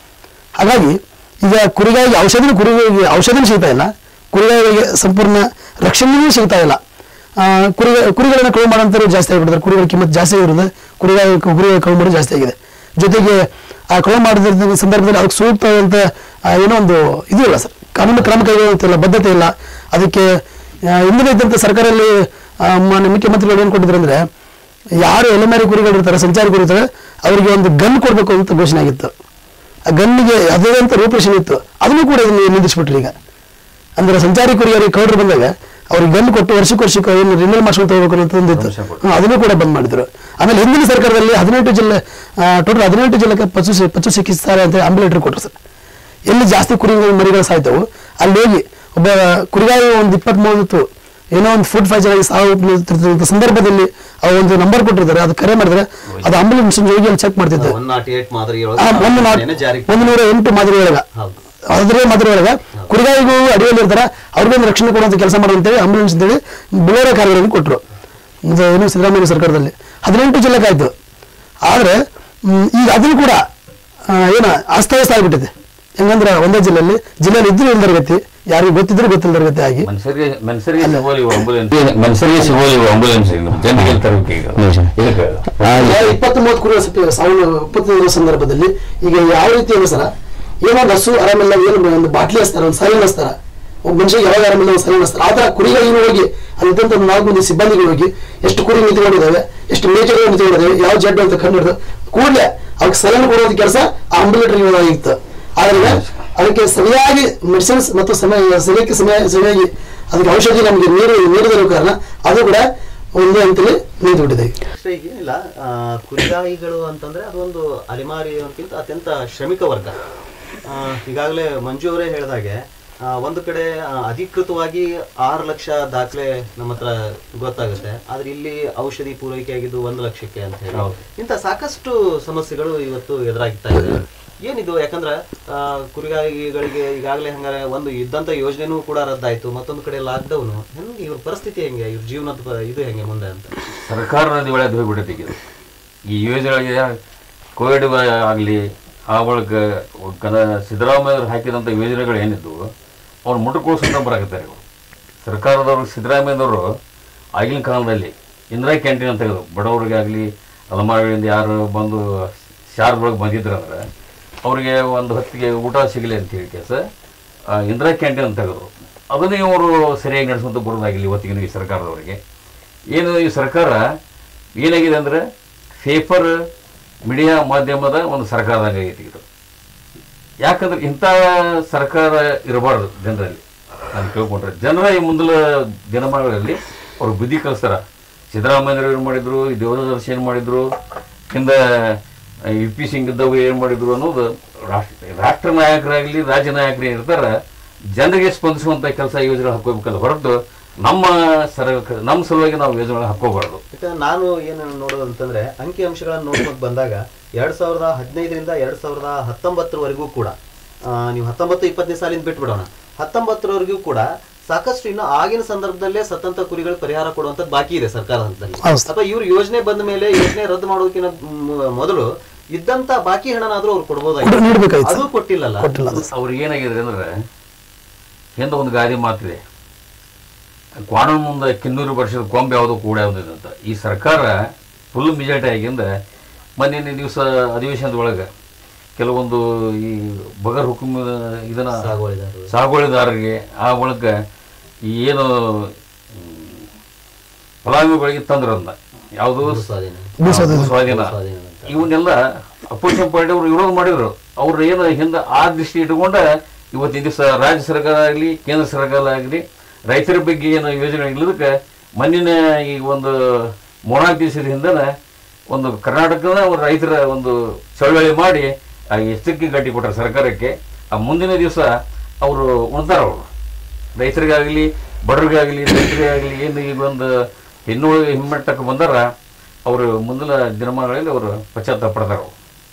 ಹಾಗಾಗಿ ಈಗ ಕುರಿಗಾಗಿ ಔಷಧಿನೂ ಕುರಿಗಳಿಗೆ ಔಷಧಿನೂ ಸಿಗ್ತಾ ಇಲ್ಲ ಕುರಿಗಳಿಗೆ ಸಂಪೂರ್ಣ ರಕ್ಷಣೆಯೂ ಸಿಗ್ತಾ ಇಲ್ಲ ಆ, ಕುರಿ ಕುರಿಗಳನ್ನ ಕಳು ಮಾಡೋಂಥವ್ರು ಜಾಸ್ತಿ ಆಗಿಬಿಡ್ತಾರೆ ಕುರಿಗಳ ಕಿಮ್ಮತ್ತು ಜಾಸ್ತಿ ಆಗಿರೋದು ಕುರಿಗಾಗಿ ಕುರಿ ಕಳು ಮಾಡೋದು ಜಾಸ್ತಿ ಆಗಿದೆ ಜೊತೆಗೆ ಆ ಕಳು ಮಾಡಿದ ಸಂದರ್ಭದಲ್ಲಿ ಅದಕ್ಕೆ ಸೂಕ್ತವಾದಂಥ ಆ, ಏನೋ ಒಂದು ಇದು ಇಲ್ಲ ಸರ್ ಕಾನೂನು ಕ್ರಮ ಕೈಗೊಳ್ಳುತ್ತಿಲ್ಲ ಬದ್ಧತೆ ಇಲ್ಲ ಅದಕ್ಕೆ ಆ, ಹಿಂದಿನ ಇದ್ದಂಥ ಸರ್ಕಾರದಲ್ಲಿ ಆ, ಮಾನ್ಯ ಮುಖ್ಯಮಂತ್ರಿಗಳು ಏನು ಕೊಟ್ಟಿದ್ರು ಅಂದ್ರೆ ಯಾರು ಎಲೆಮಾರಿ ಕುರಿಗಳಿರ್ತಾರೆ ಸಂಚಾರಿ ಕುರಿ ಇರ್ತಾರೆ ಅವರಿಗೆ ಒಂದು ಗನ್ ಕೊಡಬೇಕು ಅಂತ ಘೋಷಣೆ ಆಗಿತ್ತು ಆ ಗನ್ನಿಗೆ ಅದೇ ಅಂತ ರೂಪರೇಷನ್ ಇತ್ತು ಅದನ್ನು ಕೂಡ ಇದನ್ನು ನಿಲ್ಲಿಸ್ಬಿಟ್ರು ಈಗ ಅಂದ್ರೆ ಸಂಚಾರಿ ಕುರಿಯರಿಗೆ ಕೌಡ್ರು ಬಂದಾಗ ಅವ್ರಿಗೆ ಗನ್ ಕೊಟ್ಟು ವರ್ಷಕ್ಕೆ ವರ್ಷಕ್ಕೆ ಏನು ರಿನ್ಯೂಲ್ ಮಾಡ್ಸ್ಕೊಂಡು ತಗೋಬೇಕು ಅಂತ ಒಂದು ಇತ್ತು ಹ್ಮ್, ಅದನ್ನು ಕೂಡ ಬಂದ್ ಮಾಡಿದ್ರು ಆಮೇಲೆ ಹಿಂದಿನ ಸರ್ಕಾರದಲ್ಲಿ ಹದಿನೆಂಟು ಜಿಲ್ಲೆ ಟೋಟಲ್ ಹದಿನೆಂಟು ಜಿಲ್ಲೆಗೆ ಪಶು ಸಿ- ಪಶು ಚಿಕಿತ್ಸಾಲಯ ಅಂತ ಆಂಬುಲೇಟರ್ ಕೊಟ್ಟರು ಸರ್ ಎಲ್ಲಿ ಜಾಸ್ತಿ ಕುರಿಗಳು ಮರಿಗಳು ಸಾಯ್ತವು ಅಲ್ಲಿ ಹೋಗಿ ಒಬ್ಬ ಕುರಿಗಾಯಿ ಒಂದು ಇಪ್ಪತ್ತ್ ಮೂವತ್ತು ಏನೋ ಒಂದು ಫುಡ್ ಫೈಜರ್ ಆಗಿ ಸಾವು ತಿರ್ತಿರುವಂತ ಸಂದರ್ಭದಲ್ಲಿ ಆ ಒಂದು ನಂಬರ್ ಕೊಟ್ಟಿರ್ತಾರೆ ಅದು ಕರೆ ಮಾಡಿದ್ರೆ ಅದು ಆಂಬುಲೆನ್ಸ್ ಹೋಗಿ ಅಲ್ಲಿ ಚೆಕ್ ಮಾಡ್ತಿದ್ದೆ ಒನ್ ನಾಟ್ ಏಟ್ ಮಾದರಿ ಆ, ಒಂದು ನಾಟ್- ಜಾರಿ ಒಂದು ನೂರ ಎಂಟು ಮಾದರಿ ಒಳಗ ಹೌದು ಅದ್ರ ಮಾದರಿ ಒಳಗ ಕುರಿಗಾಯಿಗೂ ಅಡಿಯಲ್ಲಿ ಇರ್ತಾರ ಅವ್ರಿಗೊಂದು ರಕ್ಷಣೆ ಕೊಡುವಂತ ಕೆಲಸ ಮಾಡುವಂತೇಳಿ ಆಂಬುಲೆನ್ಸ್ ಅಂತೇಳಿ ಬುಲೋರ ಕಾರ್ಯಗಳನ್ನು ಕೊಟ್ಟರು ಇದು ಏನು ಸಿದ್ದರಾಮಯ್ಯ ಸರ್ಕಾರದಲ್ಲಿ ಹದಿನೆಂಟು ಜಿಲ್ಲೆಗಾಯ್ತು ಆದ್ರೆ ಮ್, ಈಗ ಅದನ್ನು ಕೂಡ ಆ, ಏನ ಅಸ್ತವ್ಯಸ್ತ ಆಗ್ಬಿಟ್ಟಿದೆ ಹೆಂಗಂದ್ರೆ ಒಂದೇ ಜಿಲ್ಲೆಯಲ್ಲಿ ಜಿಲ್ಲೆಯಲ್ಲಿ ಇದ್ರೂ ಇಲ್ದರ ಗತಿ ಯಾರಿಗೂ ಗೊತ್ತಿದ್ರು ಗೊತ್ತಿಲ್ದರ ಗತಿ ಆಗಿ ಮನುಷ್ಯರಿಗೆ ಮನುಷ್ಯರಿಗೆ ಸಿಗೋಲ್ಲ ಇವು ಆಂಬುಲೆನ್ಸ್ ಮನುಷ್ಯರಿಗೆ ಸಿಗೋಲ್ಲ ಇವು ಆಂಬುಲೆನ್ಸ್ ಜನರಿಗೆ ತರಬೇಕು ಈಗ ನಿಜ. ಇದಕ್ಕೆ ಆ, ಇಪ್ಪತ್ತು ಮೂವತ್ತು ಕುರಿ ಸತ್ತು ಸಾವು ಇಪ್ಪತ್ತೈದರ ಸಂದರ್ಭದಲ್ಲಿ ಈಗ ಯಾವ ರೀತಿ ಅಂದ್ರೆ ಸರ ಏನೋ ಒಂದು ಹಸು ಆರಾಮಿಲ್ಲ ಏನು ಒಂದು ಬಾಟ್ಲಿ ಹಚ್ತಾರ ಒಂದು ಸಲೀನ್ ಹಚ್ತಾರ ಒಬ್ಬ ಮನುಷ್ಯ ಯಾವಾಗ ಆರಾಮಿಲ್ಲ ಒಂದು ಸಲೀನ್ ಹಚ್ತಾರ ಆ ಥರ ಕುರಿಗಳಿಗೆ ಹೋಗಿ ಅಲ್ಲಿದ್ದಂತ ಒಂದು ನಾಲ್ಕು ಮಂದಿ ಸಿಬ್ಬಂದಿಗಳು ಹೋಗಿ ಎಷ್ಟು ಕುರಿ ನಿಂತ್ಕೊಂಡಿದ್ದಾವೆ ಎಷ್ಟು ಮೇಕೆಗಳು ನಿಂತ್ಕೊಂಡಿದ್ದಾವೆ ಯಾವ ಜಡ್ಡು ಅಂತ ಕಂಡು ಹಿಡಿದು ಕೂಡಲೇ ಅದಕ್ಕೆ ಸಲೀನ್ ಕೊಡುವಂತ ಕೆಲಸ ಆಂಬುಲೇಟರ್ ಆಗಿತ್ತು ಆದ್ರೆ ಅದಕ್ಕೆ ಸರಿಯಾಗಿ ಮೆಡಿಸಿನ್ಸ್ ಮತ್ತು ಸಮಯ ಸರಿಯಾಗಿ ಸಮಯ ಸರಿಯಾಗಿ ಅದಕ್ಕೆ ಔಷಧಿ ನಮಗೆ ನೀರು ನೀಡದಿರೋ ಕಾರಣ ಅದು ಕೂಡ ಒಂದೇ ಹಂತದಲ್ಲಿ ನಿಂತುಬಿಟ್ಟಿದೆ ಅಷ್ಟೇ ಈಗ ಏನಿಲ್ಲ ಆ, ಕುರಿಗಾಯಿಗಳು ಅಂತಂದ್ರೆ ಅದೊಂದು ಅಲೆಮಾರಿ ಅನ್ನೋಕ್ಕಿಂತ ಅತ್ಯಂತ ಶ್ರಮಿಕ ವರ್ಗ ಆ, ಈಗಾಗಲೇ ಮಂಜು ಅವರೇ ಹೇಳಿದಾಗೆ ಆ, ಒಂದು ಕಡೆ ಆ, ಅಧಿಕೃತವಾಗಿ ಆರು ಲಕ್ಷ ದಾಖಲೆ ನಮ್ಮ ಹತ್ರ ಗೊತ್ತಾಗುತ್ತೆ ಆದ್ರೆ ಇಲ್ಲಿ ಔಷಧಿ ಪೂರೈಕೆ ಆಗಿದ್ದು ಒಂದು ಲಕ್ಷಕ್ಕೆ ಅಂತ ಹೇಳಿ ಹೌದು. ಇಂಥ ಸಾಕಷ್ಟು ಸಮಸ್ಯೆಗಳು ಇವತ್ತು ಎದುರಾಗ್ತಾ ಇದೆ ಏನಿದು ಯಾಕಂದ್ರೆ ಆ, ಕುರಿಗಾಯಿಗಳಿಗೆ ಈಗಾಗಲೇ ಹಂಗಾರೆ ಒಂದು ಇದ್ದಂತ ಯೋಜನೆನೂ ಕೂಡ ರದ್ದಾಯ್ತು ಮತ್ತೊಂದು ಕಡೆ ಲಾಕ್ಡೌನ್ ಹೆಂಗೆ ಇವ್ರ ಪರಿಸ್ಥಿತಿ ಹೆಂಗೆ ಇವ್ರ ಜೀವನದ ಪ- ಇದು ಹೆಂಗೆ ಮುಂದೆ ಅಂತ ಸರ್ಕಾರದ ಒಳಗೆ ಹೋಗ್ಬಿಟ್ಟೈತಿ ಈಗ ಇದು. ಈ ಯೋಜನೆಗಳಿಗೆ ಕೋವಿಡ್ ಆಗಲಿ ಆ ಒಳಗ ಕನ ಸಿದ್ದರಾಮಯ್ಯ ಹಾಕಿದಂಥ ಯೋಜನೆಗಳು ಏನಿದ್ದು ಅವ್ರು ಮುಟ್ಟುಕೊಳ್ಳೋ ಬರಾಕತ್ತಾರೆ ಇವರು ಸರ್ಕಾರದವರು ಸಿದ್ದರಾಮಯ್ಯದವರು ಆಗಿನ ಕಾಲದಲ್ಲಿ ಇಂದಿರಾ ಕ್ಯಾಂಟೀನ್ ಅಂತ ಹೇಳಿದ್ರು ಬಡವರಿಗಾಗಲಿ ಅಲಮಾರಿಗಳಿಂದ ಯಾರು ಬಂದು ಶಾರ್ದೊಳಗೆ ಬಂದಿದ್ರಂದ್ರೆ ಅವರಿಗೆ ಒಂದು ಹೊತ್ತಿಗೆ ಊಟ ಸಿಗಲಿ ಅಂತ ಹೇಳಿ ಕೆಲಸ ಇಂದಿರಾ ಕ್ಯಾಂಟೀನ್ ಅಂತ ತೆಗೆದ್ರು ಅದನ್ನೇ ಇವರು ಸರಿಯಾಗಿ ನಡೆಸುವಂತ ಬರೋದಾಗಿಲ್ಲ ಇವತ್ತಿಗಿನ ಈ ಸರ್ಕಾರದವರಿಗೆ ಏನು ಈ ಸರ್ಕಾರ ಏನಾಗಿದೆ ಅಂದರೆ ಪೇಪರ್ ಮೀಡಿಯಾ ಮಾಧ್ಯಮದ ಒಂದು ಸರ್ಕಾರದಾಗ ಆಗೈತಿ ಇದು ಯಾಕಂದ್ರೆ ಇಂಥ ಸರ್ಕಾರ ಇರಬಾರ್ದು ಜನರಲ್ಲಿ ನಾನು ಕೇಳ್ಕೊಂಡ್ರೆ ಜನರ ಈ ಮುಂದಲ ದಿನಮಾನಗಳಲ್ಲಿ ಅವ್ರು ಬುದ್ಧಿ ಕಲಿಸ್ತಾರ ಸಿದ್ದರಾಮಯ್ಯರು ಏನು ಮಾಡಿದ್ರು ಈ ದೇವದರ್ಶಿ ಏನು ಮಾಡಿದ್ರು ಹಿಂದೆ ಯು ಪಿ ಸಿಂಗ್ ಇದ್ದವು ಏನು ಮಾಡಿದ್ರು ಅನ್ನೋದು ರಾಷ್ಟ್ರ ರಾಷ್ಟ್ರ ನಾಯಕರಾಗಲಿ ರಾಜ್ಯ ನಾಯಕರು ಇರ್ತಾರ ಜನರಿಗೆ ಸ್ಪಂದಿಸುವಂಥ ಕೆಲಸ ಯೋಜನೆ ಹಾಕೋಬೇಕಲ್ಲ ಹೊರತು ನಮ್ಮ ಸರ ನಮ್ಮ ಸಲುವಾಗಿ ನಾವು ಯೋಜನೆ ಹಾಕೋಬಾರ್ದು ಯಾಕಂದ್ರೆ ನಾನು ಏನು ನೋಡೋದು ಅಂತಂದ್ರೆ ಅಂಕಿ ಅಂಶಗಳನ್ನು ನೋಡ್ಕೊಂಡು ಬಂದಾಗ ಎರಡ್ ಸಾವಿರದ ಹದಿನೈದರಿಂದ ಎರಡ್ ಸಾವಿರದ ಹತ್ತೊಂಬತ್ತರವರೆಗೂ ಕೂಡ ಆ, ನೀವು ಹತ್ತೊಂಬತ್ತು ಇಪ್ಪತ್ತನೇ ಸಾಲಿಂದ ಬಿಟ್ಬಿಡೋಣ ಹತ್ತೊಂಬತ್ತರವರೆಗೂ ಕೂಡ ಸಾಕಷ್ಟು ಇನ್ನು ಆಗಿನ ಸಂದರ್ಭದಲ್ಲೇ ಸತ್ತಂತ ಕುರಿಗಳು ಪರಿಹಾರ ಕೊಡುವಂತದ್ದು ಬಾಕಿ ಇದೆ ಸರ್ಕಾರದ ಹಂತದಲ್ಲಿ ಹೌದು ಸರ್. ಅಥವಾ ಇವ್ರ ಯೋಜನೆ ಬಂದ ಮೇಲೆ ಯೋಜನೆ ರದ್ದು ಮಾಡೋದಕ್ಕಿಂತ ಮ್- ಮೊದಲು ಇದ್ದಂತ ಬಾಕಿ ಹಣನಾದ್ರೂ ಅವ್ರು ಕೊಡು- ಕೊಡ್ಬೋದಾಗಿತ್ತು ನೀಡ್ಬೇಕಾಗಿತ್ತು ಅದು ಸರ್. ಕೊಟ್ಟಿಲ್ಲಲ್ಲ ಕೊಟ್ಟಿಲ್ಲ ಅದು. ಅವ್ರಿಗೆ ಏನಾಗಿದೆ ಅಂದ್ರೆ ಹಿಂದೆ ಒಂದು ಗಾದೆ ಮಾತಿದೆ ಕಾನೂನು ಮುಂದೆ ಕಿನ್ನೂರು ವರ್ಷದ ಕೊಂಬೆ ಯಾವುದು ಕೂಡ ಯಾವುದಿದೆ ಅಂತ ಈ ಸರ್ಕಾರ ಫುಲ್ ಮೆಜಾರಿಟಿ ಆಗಿಂದ ಮೊನ್ನೆ ದಿವಸ ಅಧಿವೇಶನದ ಒಳಗೆ ಕೆಲವೊಂದು ಈ ಬಗರ್ ಹುಕುಮ್ ಇದನ್ನ ಸಾಗುವಳಿದಾರರು. ಸಾಗುವಳಿದಾರರಿಗೆ ಆ ಒಳಗ ಈ ಏನು ಮ್, ಫಲಾನುಭವಿಗಳಿಗೆ ತಂದ್ರನ್ನ ಯಾವುದು ಭೂ ಸ್ವಾಧೀನ. ಭೂ ಸ್ವಾಧೀನ. ಸ್ವಾಧೀನ ಸ್ವಾಧೀನ ಅಂತ. ಇವನ್ನೆಲ್ಲ ಅಪೋಸಿಷನ್ ಪಾರ್ಟಿ ಅವರು ವಿರೋಧ ಮಾಡಿದ್ರು ಅವ್ರು ಏನು ಹಿಂದೆ ಆ ದೃಷ್ಟಿ ಇಟ್ಕೊಂಡ ಇವತ್ತಿನ ದಿವಸ ರಾಜ್ಯ ಸರ್ಕಾರ ಆಗಲಿ ಕೇಂದ್ರ ಸರ್ಕಾರ ಆಗಲಿ ರೈತರ ಬಗ್ಗೆ ಏನು ಯೋಜನೆ ಇಲ್ಲದಕ್ಕೆ ಮಣ್ಣಿನ ಈ ಒಂದು ಮೂರ್ನಾಲ್ಕು ದಿವಸದ ಹಿಂದನ ಒಂದು ಕರ್ನಾಟಕದ ಒಂದು ರೈತರ ಒಂದು ಚಳವಳಿ ಮಾಡಿ ಆ ಎಷ್ಟಕ್ಕೆ ಗಟ್ಟಿ ಕೊಟ್ಟರು ಸರ್ಕಾರಕ್ಕೆ ಆ ಮುಂದಿನ ದಿವಸ ಅವರು ಉಣ್ತಾರ ಅವರು ರೈತರಿಗಾಗಲಿ ಬಡವರಿಗಾಗಲಿ ರೈತರಿಗಾಗಲಿ ಏನು ಈಗ ಒಂದು ಹೆಣ್ಣು ಹಿಮ್ಮೆಟ್ಟಕ್ಕೆ ಬಂದಾರ ಅವರು ಮುಂದಿನ ದಿನಮಾನಗಳಲ್ಲಿ ಅವರು ಪಶ್ಚಾತ್ತಾಪ ಪಡ್ತಾರ ಅವ್ರು.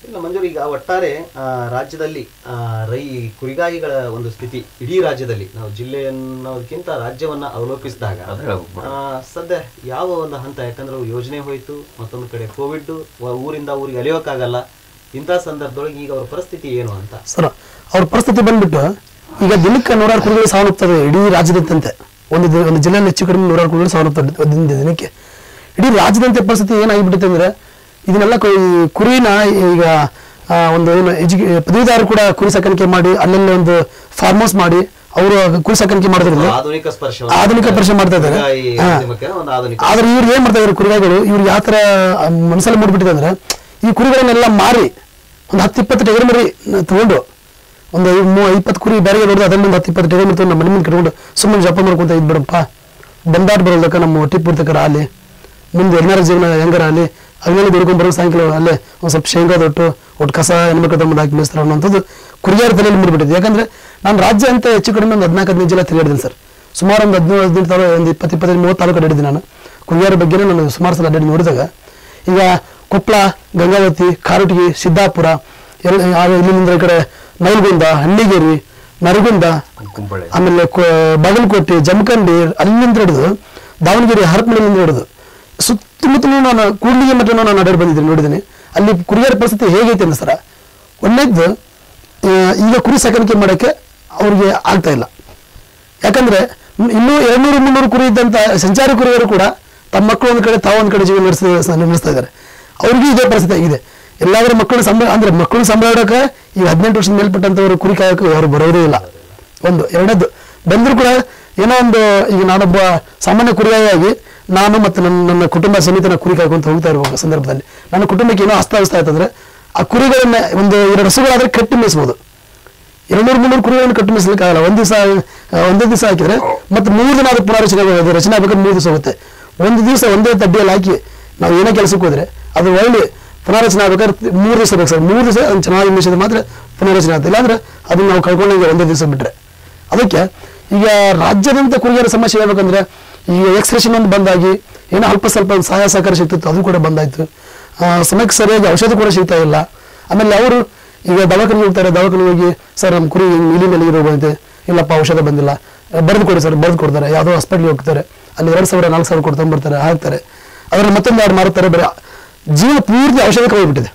ಇಲ್ಲ ಮಂಜೂರು ಈಗ ಒಟ್ಟಾರೆ ಆ, ರಾಜ್ಯದಲ್ಲಿ ಆ, ರೈ ಕುರಿಗಾಯಿಗಳ ಒಂದು ಸ್ಥಿತಿ ಇಡೀ ರಾಜ್ಯದಲ್ಲಿ ನಾವು ಜಿಲ್ಲೆ ಅನ್ನೋದಕ್ಕಿಂತ ರಾಜ್ಯವನ್ನ ಅವಲೋಕಿಸಿದಾಗ ಅದ್ ಹೇಳ್ಬೇಕು ಆ, ಸದ್ಯ ಯಾವ ಒಂದು ಹಂತ ಯಾಕಂದ್ರೆ ಯೋಜನೆ ಹೋಯ್ತು ಮತ್ತೊಂದು ಕಡೆ ಕೋವಿಡ್ ಊರಿಂದ ಊರಿಗೆ ಅಲಿಯೋಕ್ಕಾಗಲ್ಲ ಇಂಥ ಸಂದರ್ಭದೊಳಗೆ ಈಗ ಅವ್ರ ಪರಿಸ್ಥಿತಿ ಏನು ಅಂತ ಸರ್ ಅವ್ರ ಪರಿಸ್ಥಿತಿ ಬಂದ್ಬಿಟ್ಟು ಈಗ ದಿನಕ್ಕೆ ನೂರಾರು ಕುರಿಗಳು ಸಾವನ್ನಪ್ತದೆ ಇಡೀ ರಾಜ್ಯದಂತೆ ಒಂದು ದಿ- ಒಂದು ಜಿಲ್ಲೆಯಲ್ಲಿ ಹೆಚ್ಚು ಕಡಿಮೆ ನೂರಾರು ಕುರಿಗಳು ಸಾವನ್ನಪ್ತದೆ ದಿನ ದಿನಕ್ಕೆ ಇಡೀ ರಾಜ್ಯದಂತೆ ಪರಿಸ್ಥಿತಿ ಏನಾಗಿಬಿಡುತ್ತೆ ಅಂದ್ರೆ ಇದನ್ನೆಲ್ಲ ಕು- ಈ ಕುರಿನ ಈಗ ಆ, ಒಂದು ಏನು ಎಜುಕೇ ಪದವೀಧರರು ಕೂಡ ಕುರಿ ಸಾಕಾಣಿಕೆ ಮಾಡಿ ಅಲ್ಲಲ್ಲಿ ಒಂದು ಫಾರ್ಮ್ ಹೌಸ್ ಮಾಡಿ ಅವರು ಕುರಿ ಸಾಕಾಣಿಕೆ ಮಾಡೋದ್ರಿಂದ ಆಧುನಿಕ ಸ್ಪರ್ಶ ಆಧುನಿಕ ಸ್ಪರ್ಶ ಮಾಡ್ತಾ ಇದ್ದಾರೆ. ಹಾ. ಒಂದು ಆಧುನಿಕ ಆದ್ರೆ ಇವ್ರು ಏನ್ ಮಾಡ್ತಾ ಇದಾರೆ ಕುರಿಗಾಯಿಗಳು ಇವ್ರು ಯಾವ ತರ ಆ, ಮನಸ್ಸಲ್ಲಿ ಮೂಡ್ಬಿಟ್ಟಿದೆ ಅಂದ್ರೆ ಈ ಕುರಿಗಳನ್ನೆಲ್ಲ ಮಾರಿ ಒಂದು ಹತ್ತು ಇಪ್ಪತ್ತು ಟಗರು ಮರಿ ತಗೊಂಡು ಒಂದು ಐ- ಮೂ- ಇಪ್ಪತ್ತು ಕುರಿ ಬೇರೆ ನೋಡಿದ್ರೆ ಅದನ್ನ ಒಂದು ಹತ್ತು ಇಪ್ಪತ್ತು ಟಗರು ಮರಿ ತಗೊಂಡು ನಮ್ಮ ಮನೆ ಮುಂದೆ ಕಟ್ಕೊಂಡು ಸುಮ್ಮನೆ ಜಪ ಮಾಡ್ಕೊಂತ ಇದ್ ಬಿಡಪ್ಪ ಬಂದಾಟ ಬರೋದಕ್ಕ ನಮ್ಮ ಹೊಟ್ಟಿ ಪೂರ್ತಕರ ಅಲ್ಲಿ ಮುಂದೆ ಎಲ್ಲರ ಜೀವನ ಹೆಂಗಾರ ಅಲ್ಲಿ ಹಂಗಲ್ಲಿ ದುಡ್ಕೊಂಡು ಬರೋ ಸಾಯಂಕಾಲ ಅಲ್ಲೇ ಒಂದು ಸ್ವಲ್ಪ ಶೇಂಗಾ ಒಟ್ಟು ಒಟ್ಟು ಕಸ ಹೆಣ್ಮಕ್ಳು ತಮ್ಮದು ಹಾಕಿ ಮೇಯಿಸ್ತಾರೆ ಅನ್ನೋಂಥದ್ದು ಕುರಿಗಾರ ತಲೆಯಲ್ಲಿ ಮೂಡ್ಬಿಟ್ಟಿದೆ ಯಾಕಂದ್ರೆ ನಾನು ರಾಜ್ಯ ಅಂತ ಹೆಚ್ಚು ಕಡಿಮೆ ಒಂದು ಹದಿನಾಲ್ಕು ಹದಿನೈದು ಜಿಲ್ಲೆ ತಿರುಗಾಡಿದ್ದೀನಿ ಸರ್ ಸುಮಾರು ಒಂದು ಹದಿನೇಳು ಹದಿನೆಂಟು ತಾಲೂ ಒಂದು ಇಪ್ಪತ್ತು ಇಪ್ಪತ್ತೈದು ಮೂವತ್ತು ತಾಲೂಕು ಅಡ್ಡಿದ್ದೀನಿ ನಾನು ಕುರಿಗಾರ ಬಗ್ಗೆನೇ ನಾನು ಸುಮಾರು ಸಲ ಅಡ್ಡಾಡಿ ನೋಡಿದಾಗ ಈಗ ಕೊಪ್ಪಳ ಗಂಗಾವತಿ ಕಾರಟಗಿ ಸಿದ್ದಾಪುರ ಎಲ್ಲ ಆ- ಇಲ್ಲಿಂದ ಈ ಕಡೆ ನೈಲ್ಗುಂದ ಹಳ್ಳಿಗೇರಿ ನರಗುಂದ ಕುಂಬಳೆ ಆಮೇಲೆ ಕೊ- ಬಾಗಲಕೋಟೆ ಜಮಖಂಡಿ ಅಲ್ಲಿಂದ ಹಿಡಿದು ದಾವಣಗೆರೆ ಹರಪನಹಳ್ಳಿಯಿಂದ ಹಿಡಿದು ಸುತ್ತಮುತ್ತಲೂ ನಾನು ಕೂಡ್ಲಿಗೆ ಮಟ್ಟ ನಾನು ಅಡ್ಡಾಡಿ ಬಂದಿದ್ದೀನಿ ನೋಡಿದ್ದೀನಿ ಅಲ್ಲಿ ಕುರಿಗಾರ ಪರಿಸ್ಥಿತಿ ಹೇಗೈತೆ ಅಂದ್ರೆ ಸರ ಒಂದೇದ್ದು ಆ, ಈಗ ಕುರಿ ಸಾಕಾಣಿಕೆ ಮಾಡೋಕ್ಕೆ ಅವ್ರಿಗೆ ಆಗ್ತಾ ಇಲ್ಲ ಯಾಕಂದ್ರೆ ಇನ್ನು- ಇನ್ನೂ ಎರಡ್ನೂರು ಮುನ್ನೂರು ಕುರಿ ಇದ್ದಂತ ಸಂಚಾರಿ ಕುರಿಯರು ಕೂಡ ತಮ್ಮ ಮಕ್ಕಳು ಒಂದ್ ಕಡೆ ತಾವು ಒಂದ್ ಕಡೆ ಜೀವನ ನಡೆಸ ನಡೆಸ್ತಾ ಇದ್ದಾರೆ ಅವ್ರಿಗೂ ಇದೇ ಪರಿಸ್ಥಿತಿ ಆಗಿದೆ ಎಲ್ಲಾದ್ರೂ ಮಕ್ಕಳು ಸಂಬಳ ಅಂದ್ರೆ ಮಕ್ಕಳು ಸಂಬಳ ಇಡೋಕೆ ಈಗ ಹದಿನೆಂಟು ವರ್ಷದ ಮೇಲ್ಪಟ್ಟಂತವರು ಕುರಿ ಕಾಯಕ್ಕೆ ಯಾರು ಬರೋದೇ ಇಲ್ಲ ಒಂದು ಎರಡದ್ದು ಬಂದ್ರು ಕೂಡ ಏನೋ ಒಂದು ಈಗ ನಾನೊಬ್ಬ ಸಾಮಾನ್ಯ ಕುರಿಯಾಗಿ ನಾನು ಮತ್ತು ನನ್ನ ನನ್ನ ಕುಟುಂಬ ಸಮೇತ ನಾನು ಕುರಿ ಕಾಯ್ಕೊಂತ ಹೋಗ್ತಾ ಇರುವ ಸಂದರ್ಭದಲ್ಲಿ ನನ್ನ ಕುಟುಂಬಕ್ಕೆ ಏನೋ ಅಸ್ತಾವ್ಯಸ್ತ ಆಯ್ತಂದ್ರೆ ಆ ಕುರಿಗಳನ್ನ ಒಂದು ಎರಡು ಹಸುಗಳಾದ್ರೆ ಕಟ್ಟಿ ಮೇಯಿಸ್ಬೋದು ಎರಡ್ನೂರು ಮುನ್ನೂರು ಕುರಿಗಳನ್ನು ಕಟ್ಟು ಮೆಸಲಿಕ್ಕಾಗಲ್ಲ ಒಂದ್ ದಿವಸ ಒಂದೇ ದಿವಸ ಹಾಕಿದ್ರೆ ಮತ್ತೆ ಮೂರು ದಿನ ಅದು ಪುನರಚನೆ ಆಗೋದು ರಚನೆ ಆಗ್ಬೇಕಾದ್ರೆ ಮೂರು ದಿವಸ ಹೋಗುತ್ತೆ ಒಂದು ದಿವಸ ಒಂದೇ ತಡ್ಡಿಯಲ್ಲಿ ಹಾಕಿ ನಾವು ಏನೋ ಕೆಲಸಕ್ಕೆ ಹೋದ್ರೆ ಅದು ಒಳ್ಳೆ ಪುನರಚನೆ ಆಗ್ಬೇಕಾದ್ರೆ ಮೂರು ದಿವಸ ಬೇಕು ಸರ್ ಮೂರು ದಿವಸ ಅದನ್ನ ಚೆನ್ನಾಗಿ ಮೇಯಿಸಿದ್ರೆ ಮಾತ್ರ ಪುನರಚನೆ ಆಗುತ್ತೆ ಇಲ್ಲಾಂದ್ರೆ ಅದನ್ನ ನಾವು ಕಳ್ಕೊಂಡಂಗೆ ಒಂದೇ ದಿವಸ ಬಿಟ್ರೆ ಅದಕ್ಕೆ ಈಗ ರಾಜ್ಯದಂತ ಕುರಿಗಾರ ಸಮಸ್ಯೆ ಹೇಳ್ಬೇಕಂದ್ರೆ ಈಗ ಎಕ್ಸ್ಪ್ರೆಷನ್ ಒಂದು ಬಂದಾಗಿ ಏನೋ ಅಲ್ಪ ಸ್ವಲ್ಪ ಒಂದು ಸಹಾಯ ಸಹಕಾರ ಸಿಗ್ತಿತ್ತು ಅದು ಕೂಡ ಬಂದಾಯ್ತು ಆ, ಸಮಯಕ್ಕೆ ಸರಿಯಾಗಿ ಔಷಧ ಕೂಡ ಸಿಗ್ತಾ ಇಲ್ಲ ಆಮೇಲೆ ಅವರು ಈಗ ದವಾಖಾನೆಗೆ ಹೋಗ್ತಾರೆ ದವಾಖಾನೆಗೆ ಹೋಗಿ ಸರ್ ನಮ್ಮ ಕುರಿ ಇಲಿ ಮೇಲೆ ರೋಗ ಬಂದಿದೆ ಇಲ್ಲಪ್ಪ ಔಷಧ ಬಂದಿಲ್ಲ ಬರೆದು ಕೊಡಿ ಸರ್ ಬರೆದು ಕೊಡ್ತಾರೆ ಯಾವುದೋ ಹಾಸ್ಪಿಟ್ಲಿಗೆ ಹೋಗ್ತಾರೆ ಅಲ್ಲಿ ಎರಡು ಸಾವಿರ ನಾಲ್ಕು ಸಾವಿರ ಕೊಡ್ತಾ ಬರ್ತಾರೆ ಹಾಕ್ತಾರೆ ಅದರಲ್ಲಿ ಮತ್ತೊಂದು ಯಾರು ಮಾರುತ್ತಾರೆ ಬರೀ ಜೀವನ ಪೂರ್ತಿ ಔಷಧಕ್ಕೆ ಹೋಗ್ಬಿಟ್ಟಿದೆ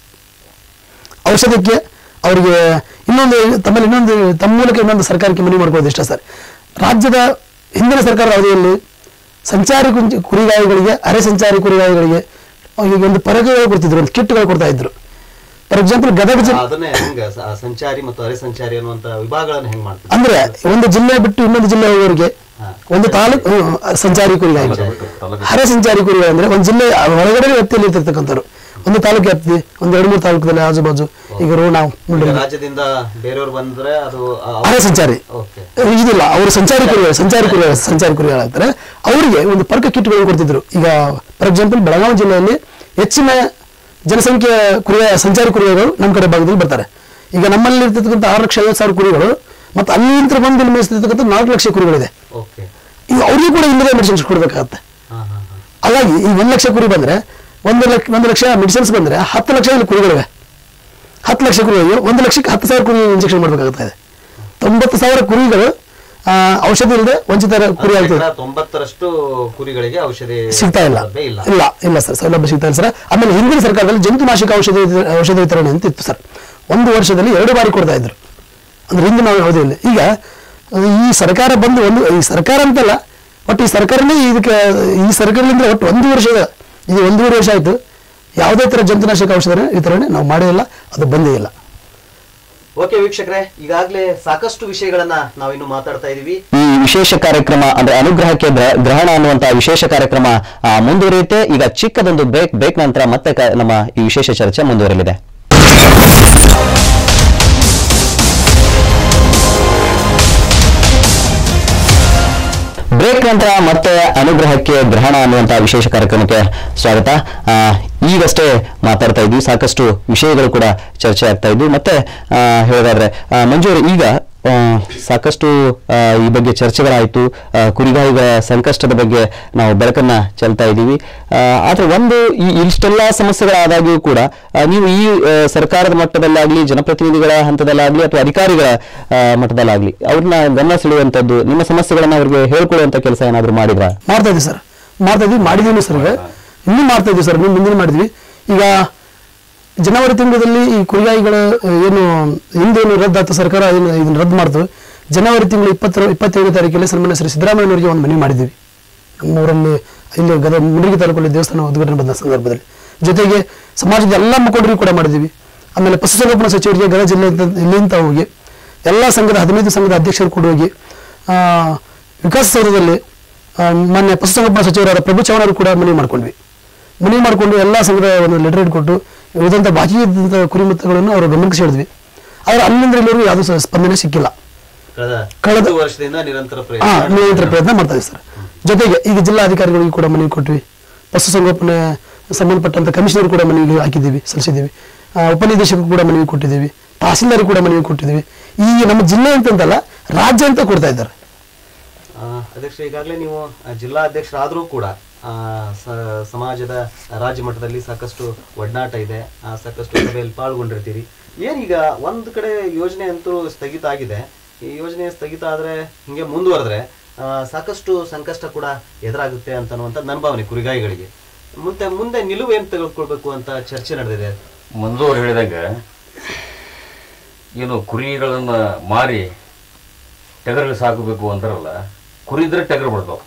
ಔಷಧಕ್ಕೆ ಅವರಿಗೆ ಇನ್ನೊಂದು ತಮ್ಮಲ್ಲಿ ಇನ್ನೊಂದು ತಮ್ಮ ಮೂಲಕ ಇನ್ನೊಂದು ಸರ್ಕಾರಕ್ಕೆ ಮನವಿ ಮಾಡ್ಬೋದು ಇಷ್ಟ ಸರ್ ರಾಜ್ಯದ ಹಿಂದಿನ ಸರ್ಕಾರದ ಅವಧಿಯಲ್ಲಿ ಸಂಚಾರಿ ಕುಂಚ- ಕುರಿಗಾಯಿಗಳಿಗೆ ಅರೆ ಸಂಚಾರಿ ಕುರಿಗಾಯಿಗಳಿಗೆ ಈಗ ಒಂದು ಪರಕೆಗಳು ಕೊಡ್ತಿದ್ರು ಒಂದು ಕಿಟ್ಗಳು ಕೊಡ್ತಾ ಇದ್ರು ಫಾರ್ ಎಕ್ಸಾಂಪಲ್ ಗದಗ ಜಿಲ್ಲೆ ಅದನ್ನೇ ಹೆಂಗ ಸ- ಸಂಚಾರಿ ಮತ್ತು ಅರೆ ಸಂಚಾರಿ ಅನ್ನುವಂತ ವಿಭಾಗಗಳನ್ನು ಹೆಂಗ್ ಮಾಡ್ತಾರೆ ಅಂದ್ರೆ ಒಂದು ಜಿಲ್ಲೆ ಬಿಟ್ಟು ಇನ್ನೊಂದು ಜಿಲ್ಲೆ ಹೋಗೋರಿಗೆ ಹಾ. ಒಂದು ತಾಲೂಕು ಹ್ಮ್, ಸಂಚಾರಿ ಕುರಿಗಾಯಿಗಳು ಹರ ಸಂಚಾರಿ ಕುರಿಗಳು ಅಂದ್ರೆ ಒಂದು ಜಿಲ್ಲೆ ಹೊರಗಡೆ ವ್ಯಾಪ್ತಿಯಲ್ಲಿ ಇರ್ತಿರ್ತಕ್ಕಂಥವ್ರು ಒಂದು ತಾಲೂಕು ವ್ಯಾಪ್ತಿ ಒಂದು ಎರಡು ಮೂರು ತಾಲೂಕದಲ್ಲಿ ಆಜು ಬಾಜು ಈಗ ರೋಣ ಈಗ ಮುಂಡಳಿ ರಾಜ್ಯದಿಂದ ಬೇರೆಯವ್ರು ಬಂದ್ರೆ ಅದು ಆ- ಹರ ಸಂಚಾರಿ ಓಕೆ ಇದಿಲ್ಲ ಅವರು ಸಂಚಾರಿ ಕುರಿಗಳು ಸಂಚಾರಿ ಕುರಿಗಳು ಸಂಚಾರಿ ಕುರಿಗಳಾಗ್ತಾರೆ ಅವರಿಗೆ ಒಂದು ಪರ್ಕ ಕಿಟ್ಗಳನ್ನು ಕೊಡ್ತಿದ್ರು ಈಗ ಫಾರ್ ಎಕ್ಸಾಂಪಲ್ ಬೆಳಗಾವಿ ಜಿಲ್ಲೆಯಲ್ಲಿ ಹೆಚ್ಚಿನ ಜನಸಂಖ್ಯೆ ಕುರಿಯ ಸಂಚಾರಿ ಕುರಿಗಳು ನಮ್ಮ ಕಡೆ ಭಾಗದಲ್ಲಿ ಬರ್ತಾರೆ ಈಗ ನಮ್ಮಲ್ಲಿ ಇರ್ತಕ್ಕಂಥ ಆರು ಲಕ್ಷ ಐವತ್ತು ಸಾವಿರ ಕುರಿಗಳು ಮತ್ತು ಅಲ್ಲಿಂದ ಬಂದು ಇಲ್ಲಿ ಮೇಯಿಸ್ತಿರ್ತಕ್ಕಂಥ ನಾಲ್ಕು ಲಕ್ಷ ಕುರಿಗಳಿದೆ ಓಕೆ ಈಗ ಅವ್ರಿಗೂ ಕೂಡ ಇಲ್ಲದೆ ಮೆಡಿಸಿನ್ಸ್ ಕೊಡ್ಬೇಕಾಗತ್ತೆ ಹಾ ಹಾ ಹಾ ಹಾಗಾಗಿ ಈ ಒಂದು ಲಕ್ಷ ಕುರಿ ಬಂದ್ರೆ ಒಂದು ಲಕ್ಷ ಒಂದು ಲಕ್ಷ ಮೆಡಿಸಿನ್ಸ್ ಬಂದ್ರೆ ಹತ್ತು ಲಕ್ಷ ಇಲ್ಲಿ ಕುರಿಗಳಿವೆ ಹತ್ತು ಲಕ್ಷ ಕುರಿಗಳಿಗೆ ಒಂದು ಲಕ್ಷಕ್ಕೆ ಹತ್ತು ಸಾವಿರ ಕುರಿ ಇಂಜೆಕ್ಷನ್ ಮಾಡಬೇಕಾಗ್ತಾ ಇದೆ ತೊಂಬತ್ತು ಸಾವಿರ ಕುರಿಗಳು ಆ, ಔಷಧಿ ಇಲ್ಲದೆ ವಂಚಿತರ ಕುರಿ ಆಗ್ತದೆ ಶೇಕಡ ತೊಂಬತ್ತರಷ್ಟು ಕುರಿಗಳಿಗೆ ಔಷಧಿ ಸಿಗ್ತಾ ಇಲ್ಲ ಸೌಲಭ್ಯ ಇಲ್ಲ ಇಲ್ಲ ಇಲ್ಲ ಸರ್ ಸೌಲಭ್ಯ ಸಿಗ್ತಾ ಇಲ್ಲ ಸರ್ ಆಮೇಲೆ ಹಿಂದಿನ ಸರ್ಕಾರದಲ್ಲಿ ಜಂತುನಾಶಕ ಔಷಧಿ ವಿತ- ಔಷಧ ವಿತರಣೆ ಅಂತ ಇತ್ತು ಸರ್ ಒಂದು ವರ್ಷದಲ್ಲಿ ಎರಡು ಬಾರಿ ಕೊಡ್ತಾ ಇದ್ರು ಅಂದ್ರೆ ಹಿಂದಿನ ಅವಧಿಯಲ್ಲಿ ಈಗ ಅಹ್, ಈ ಸರ್ಕಾರ ಬಂದು ಒಂದು ಈ ಸರ್ಕಾರ ಅಂತಲ್ಲ ಒಟ್ಟು ಈ ಸರ್ಕಾರನೇ ಇದಕ್ಕೆ ಈ ಸರ್ಕಾರದಿಂದ ಒಟ್ಟು ಒಂದು ವರ್ಷದ ಇದು ಒಂದೂವರೆ ವರ್ಷ ಆಯ್ತು ಯಾವುದೇ ತರ ಜಂತುನಾಶಕ ಔಷಧ ವಿತರಣೆ ನಾವು ಮಾಡೇ ಇಲ್ಲ ಅದು ಬಂದೇ ಇಲ್ಲ ಓಕೆ ವೀಕ್ಷಕರೇ ಈಗಾಗಲೇ ಸಾಕಷ್ಟು ವಿಷಯಗಳನ್ನ ನಾವಿನ್ನು ಮಾತಾಡ್ತಾ ಇದೀವಿ ಈ ವಿಶೇಷ ಕಾರ್ಯಕ್ರಮ ಅಂದ್ರೆ ಅನುಗ್ರಹಕ್ಕೆ ಗ್ರ- ಗ್ರಹಣ ಅನ್ನುವಂತಹ ವಿಶೇಷ ಕಾರ್ಯಕ್ರಮ ಆ, ಮುಂದುವರಿಯುತ್ತೆ ಈಗ ಚಿಕ್ಕದೊಂದು ಬ್ರೇಕ್ ಬ್ರೇಕ್ ನಂತರ ಮತ್ತೆ ಕ- ನಮ್ಮ ಈ ವಿಶೇಷ ಚರ್ಚೆ ಮುಂದುವರಿಯಲಿದೆ ಬ್ರೇಕ್ ನಂತರ ಮತ್ತೆ ಅನುಗ್ರಹಕ್ಕೆ ಗ್ರಹಣ ಅನ್ನುವಂತಹ ವಿಶೇಷ ಕಾರ್ಯಕ್ರಮಕ್ಕೆ ಸ್ವಾಗತ ಆ, ಈಗಷ್ಟೇ ಮಾತಾಡ್ತಾ ಇದ್ವಿ ಸಾಕಷ್ಟು ವಿಷಯಗಳು ಕೂಡ ಚರ್ಚೆ ಆಗ್ತಾ ಇದ್ವು ಮತ್ತೆ ಆ, ಹೇಳೋದಾದ್ರೆ ಆ, ಮಂಜು ಅವರೇ, ಈಗ ಆ, ಸಾಕಷ್ಟು ಆ, ಈ ಬಗ್ಗೆ ಚರ್ಚೆಗಳಾಯಿತು ಆ, ಕುರಿಗಾಯಿಗಳ ಸಂಕಷ್ಟದ ಬಗ್ಗೆ ನಾವು ಬೆಳಕನ್ನ ಚೆಲ್ತಾ ಇದ್ದೀವಿ ಆ, ಆದ್ರೆ ಒಂದು ಈ ಇಷ್ಟೆಲ್ಲ ಸಮಸ್ಯೆಗಳಾದಾಗ್ಯೂ ಕೂಡ ಆ, ನೀವು ಈ ಆ, ಸರ್ಕಾರದ ಮಟ್ಟದಲ್ಲಾಗ್ಲಿ ಜನಪ್ರತಿನಿಧಿಗಳ ಹಂತದಲ್ಲಾಗ್ಲಿ ಅಥವಾ ಅಧಿಕಾರಿಗಳ ಆ, ಮಟ್ಟದಲ್ಲಾಗ್ಲಿ ಅವ್ರನ್ನ ಗಮನ ಸೆಳೆಯುವಂಥದ್ದು ನಿಮ್ಮ ಸಮಸ್ಯೆಗಳನ್ನ ಅವ್ರಿಗೆ ಹೇಳ್ಕೊಳ್ಳುವಂತ ಕೆಲಸ ಏನಾದ್ರು ಮಾಡಿದ್ರಾ ಮಾಡ್ತಾ ಇದ್ದೀವಿ ಸರ್ ಮಾಡ್ತಾ ಇದ್ವಿ ಮಾಡಿದೀವಿ ಸರ್ ಈಗ ಇನ್ನೂ ಮಾಡ್ತಾ ಇದ್ದೀವಿ ಸರ್ ಮುಂದಿನ ಮಾಡಿದ್ವಿ ಈಗ ಜನವರಿ ತಿಂಗಳಲ್ಲಿ ಈ ಕುರಿಗಾಯಿಗಳ ಆ, ಏನು ಹಿಂದೇನು ರದ್ದಾಯ್ತು ಸರ್ಕಾರ ಏನು ಇದನ್ನ ರದ್ದು ಮಾಡ್ತು ಜನವರಿ ತಿಂಗಳು ಇಪ್ಪತ್ತರ ಇಪ್ಪತ್ತೇಳನೇ ತಾರೀಕಲ್ಲಿ ಸನ್ಮಾನ್ಯ ಶ್ರೀ ಸಿದ್ದರಾಮಯ್ಯನವರಿಗೆ ಒಂದು ಮನವಿ ಮಾಡಿದ್ದೀವಿ ನಮ್ಮ ಊರಲ್ಲಿ ಇಲ್ಲಿ ಗದಗ ಮುಂಡಗಿ ತಾಲೂಕಲ್ಲಿ ದೇವಸ್ಥಾನ ಉದ್ಘಾಟನೆ ಬಂದ ಸಂದರ್ಭದಲ್ಲಿ ಜೊತೆಗೆ ಸಮಾಜದ ಎಲ್ಲ ಮುಖಂಡರಿಗೂ ಕೂಡ ಮಾಡಿದ್ದೀವಿ ಆಮೇಲೆ ಪಶುಸಂಗೋಪನಾ ಸಚಿವರಿಗೆ ಗದಗ ಜಿಲ್ಲೆ ಇಲ್ಲಿಂದ ಹೋಗಿ ಎಲ್ಲ ಸಂಘದ ಹದಿನೈದು ಸಂಘದ ಅಧ್ಯಕ್ಷರು ಕೂಡ ಹೋಗಿ ಆ, ವಿಕಾಸಸೌಧದಲ್ಲಿ ಆ, ಮಾನ್ಯ ಪಶುಸಂಗೋಪನಾ ಸಚಿವರಾದ ಪ್ರಭು ಚೌಹಾಣ್ ಅವರು ಕೂಡ ಮನವಿ ಮಾಡ್ಕೊಂಡ್ವಿ ಮನವಿ ಮಾಡಿಕೊಂಡು ಎಲ್ಲ ಸಂಘದ ಒಂದು ಲೆಟರ್ ಇಟ್ಕೊಟ್ಟು ಉಳಿದಂಥ ಬಾಕಿ ಇದ್ದಂಥ ಕುರಿಮುತ್ತಗಳನ್ನು ಅವರ ಗಮನಕ್ಕೆ ಸೆಳೆದ್ವಿ ಆದರೆ ಅಲ್ಲಿಂದ ಇಲ್ಲಿವರೆಗೂ ಯಾವುದೂ ಸ- ಸ್ಪಂದನೆ ಸಿಕ್ಕಿಲ್ಲ ಕಳೆದ ಕಳೆದ- ಹತ್ತು ವರ್ಷದಿಂದ ನಿರಂತರ ಹಾ ಪ್ರಯತ್ನ ನಿರಂತರ ಪ್ರಯತ್ನ ಮಾಡ್ತಾ ಇದ್ದೀವಿ ಸರ್ ಜೊತೆಗೆ ಈಗ ಜಿಲ್ಲಾಧಿಕಾರಿಗಳಿಗೂ ಕೂಡ ಮನವಿ ಕೊಟ್ವಿ ಪಶುಸಂಗೋಪನೆ ಸಂಬಂಧಪಟ್ಟಂತ ಕಮಿಷನರ್ ಕೂಡ ಮನವಿ ಹಾಕಿದ್ದೀವಿ ಸಲ್ಲಿಸಿದ್ದೀವಿ ಆ, ಉಪನಿರ್ದೇಶಕರು ಕೂಡ ಮನವಿ ಕೊಟ್ಟಿದ್ದೀವಿ ತಹಸೀಲ್ದಾರ್ ಕೂಡ ಮನವಿ ಕೊಟ್ಟಿದ್ದೀವಿ ಈ ನಮ್ಮ ಜಿಲ್ಲೆ ಅಂತಂತಲ್ಲ ರಾಜ್ಯ ಅಂತ ಕೊಡ್ತಾ ಇದ್ದಾರೆ ಆ, ಅಧ್ಯಕ್ಷ ಈಗಾಗಲೇ ನೀವು ಆ, ಜಿಲ್ಲಾ ಅಧ್ಯಕ್ಷರಾದರೂ ಕೂಡ ಆ, ಸ- ಸಮಾಜದ ರಾಜ್ಯ ಮಟ್ಟದಲ್ಲಿ ಸಾಕಷ್ಟು ಒಡನಾಟ ಇದೆ ಆ, ಸಾಕಷ್ಟು ಸಭೆಯಲ್ಲಿ ಪಾಲ್ಗೊಂಡಿರ್ತೀರಿ ಏನೀಗ ಒಂದು ಕಡೆ ಯೋಜನೆ ಅಂತೂ ಸ್ಥಗಿತ ಆಗಿದೆ ಈ ಯೋಜನೆ ಸ್ಥಗಿತ ಆದರೆ ಹಿಂಗೆ ಮುಂದುವರೆದ್ರೆ ಆ, ಸಾಕಷ್ಟು ಸಂಕಷ್ಟ ಕೂಡ ಎದುರಾಗುತ್ತೆ ಅಂತ ಅನ್ನುವಂಥದ್ದು ನನ್ನ ಭಾವನೆ ಕುರಿಗಾಯಿಗಳಿಗೆ ಮುಂದೆ ಮುಂದೆ ನಿಲುವು ಏನು ತೆಗೆದುಕೊಳ್ಬೇಕು ಅಂತ ಚರ್ಚೆ ನಡೆದಿದೆ ಮಂಜೂರು ಹೇಳಿದಾಗ ಏನು ಕುರಿಗಳನ್ನ ಮಾರಿ ಟಗರಿಗೆ ಸಾಕಬೇಕು ಅಂತಾರಲ್ಲ ಕುರಿ ಇದ್ರೆ ಟಗರು ಬರ್ತಾವ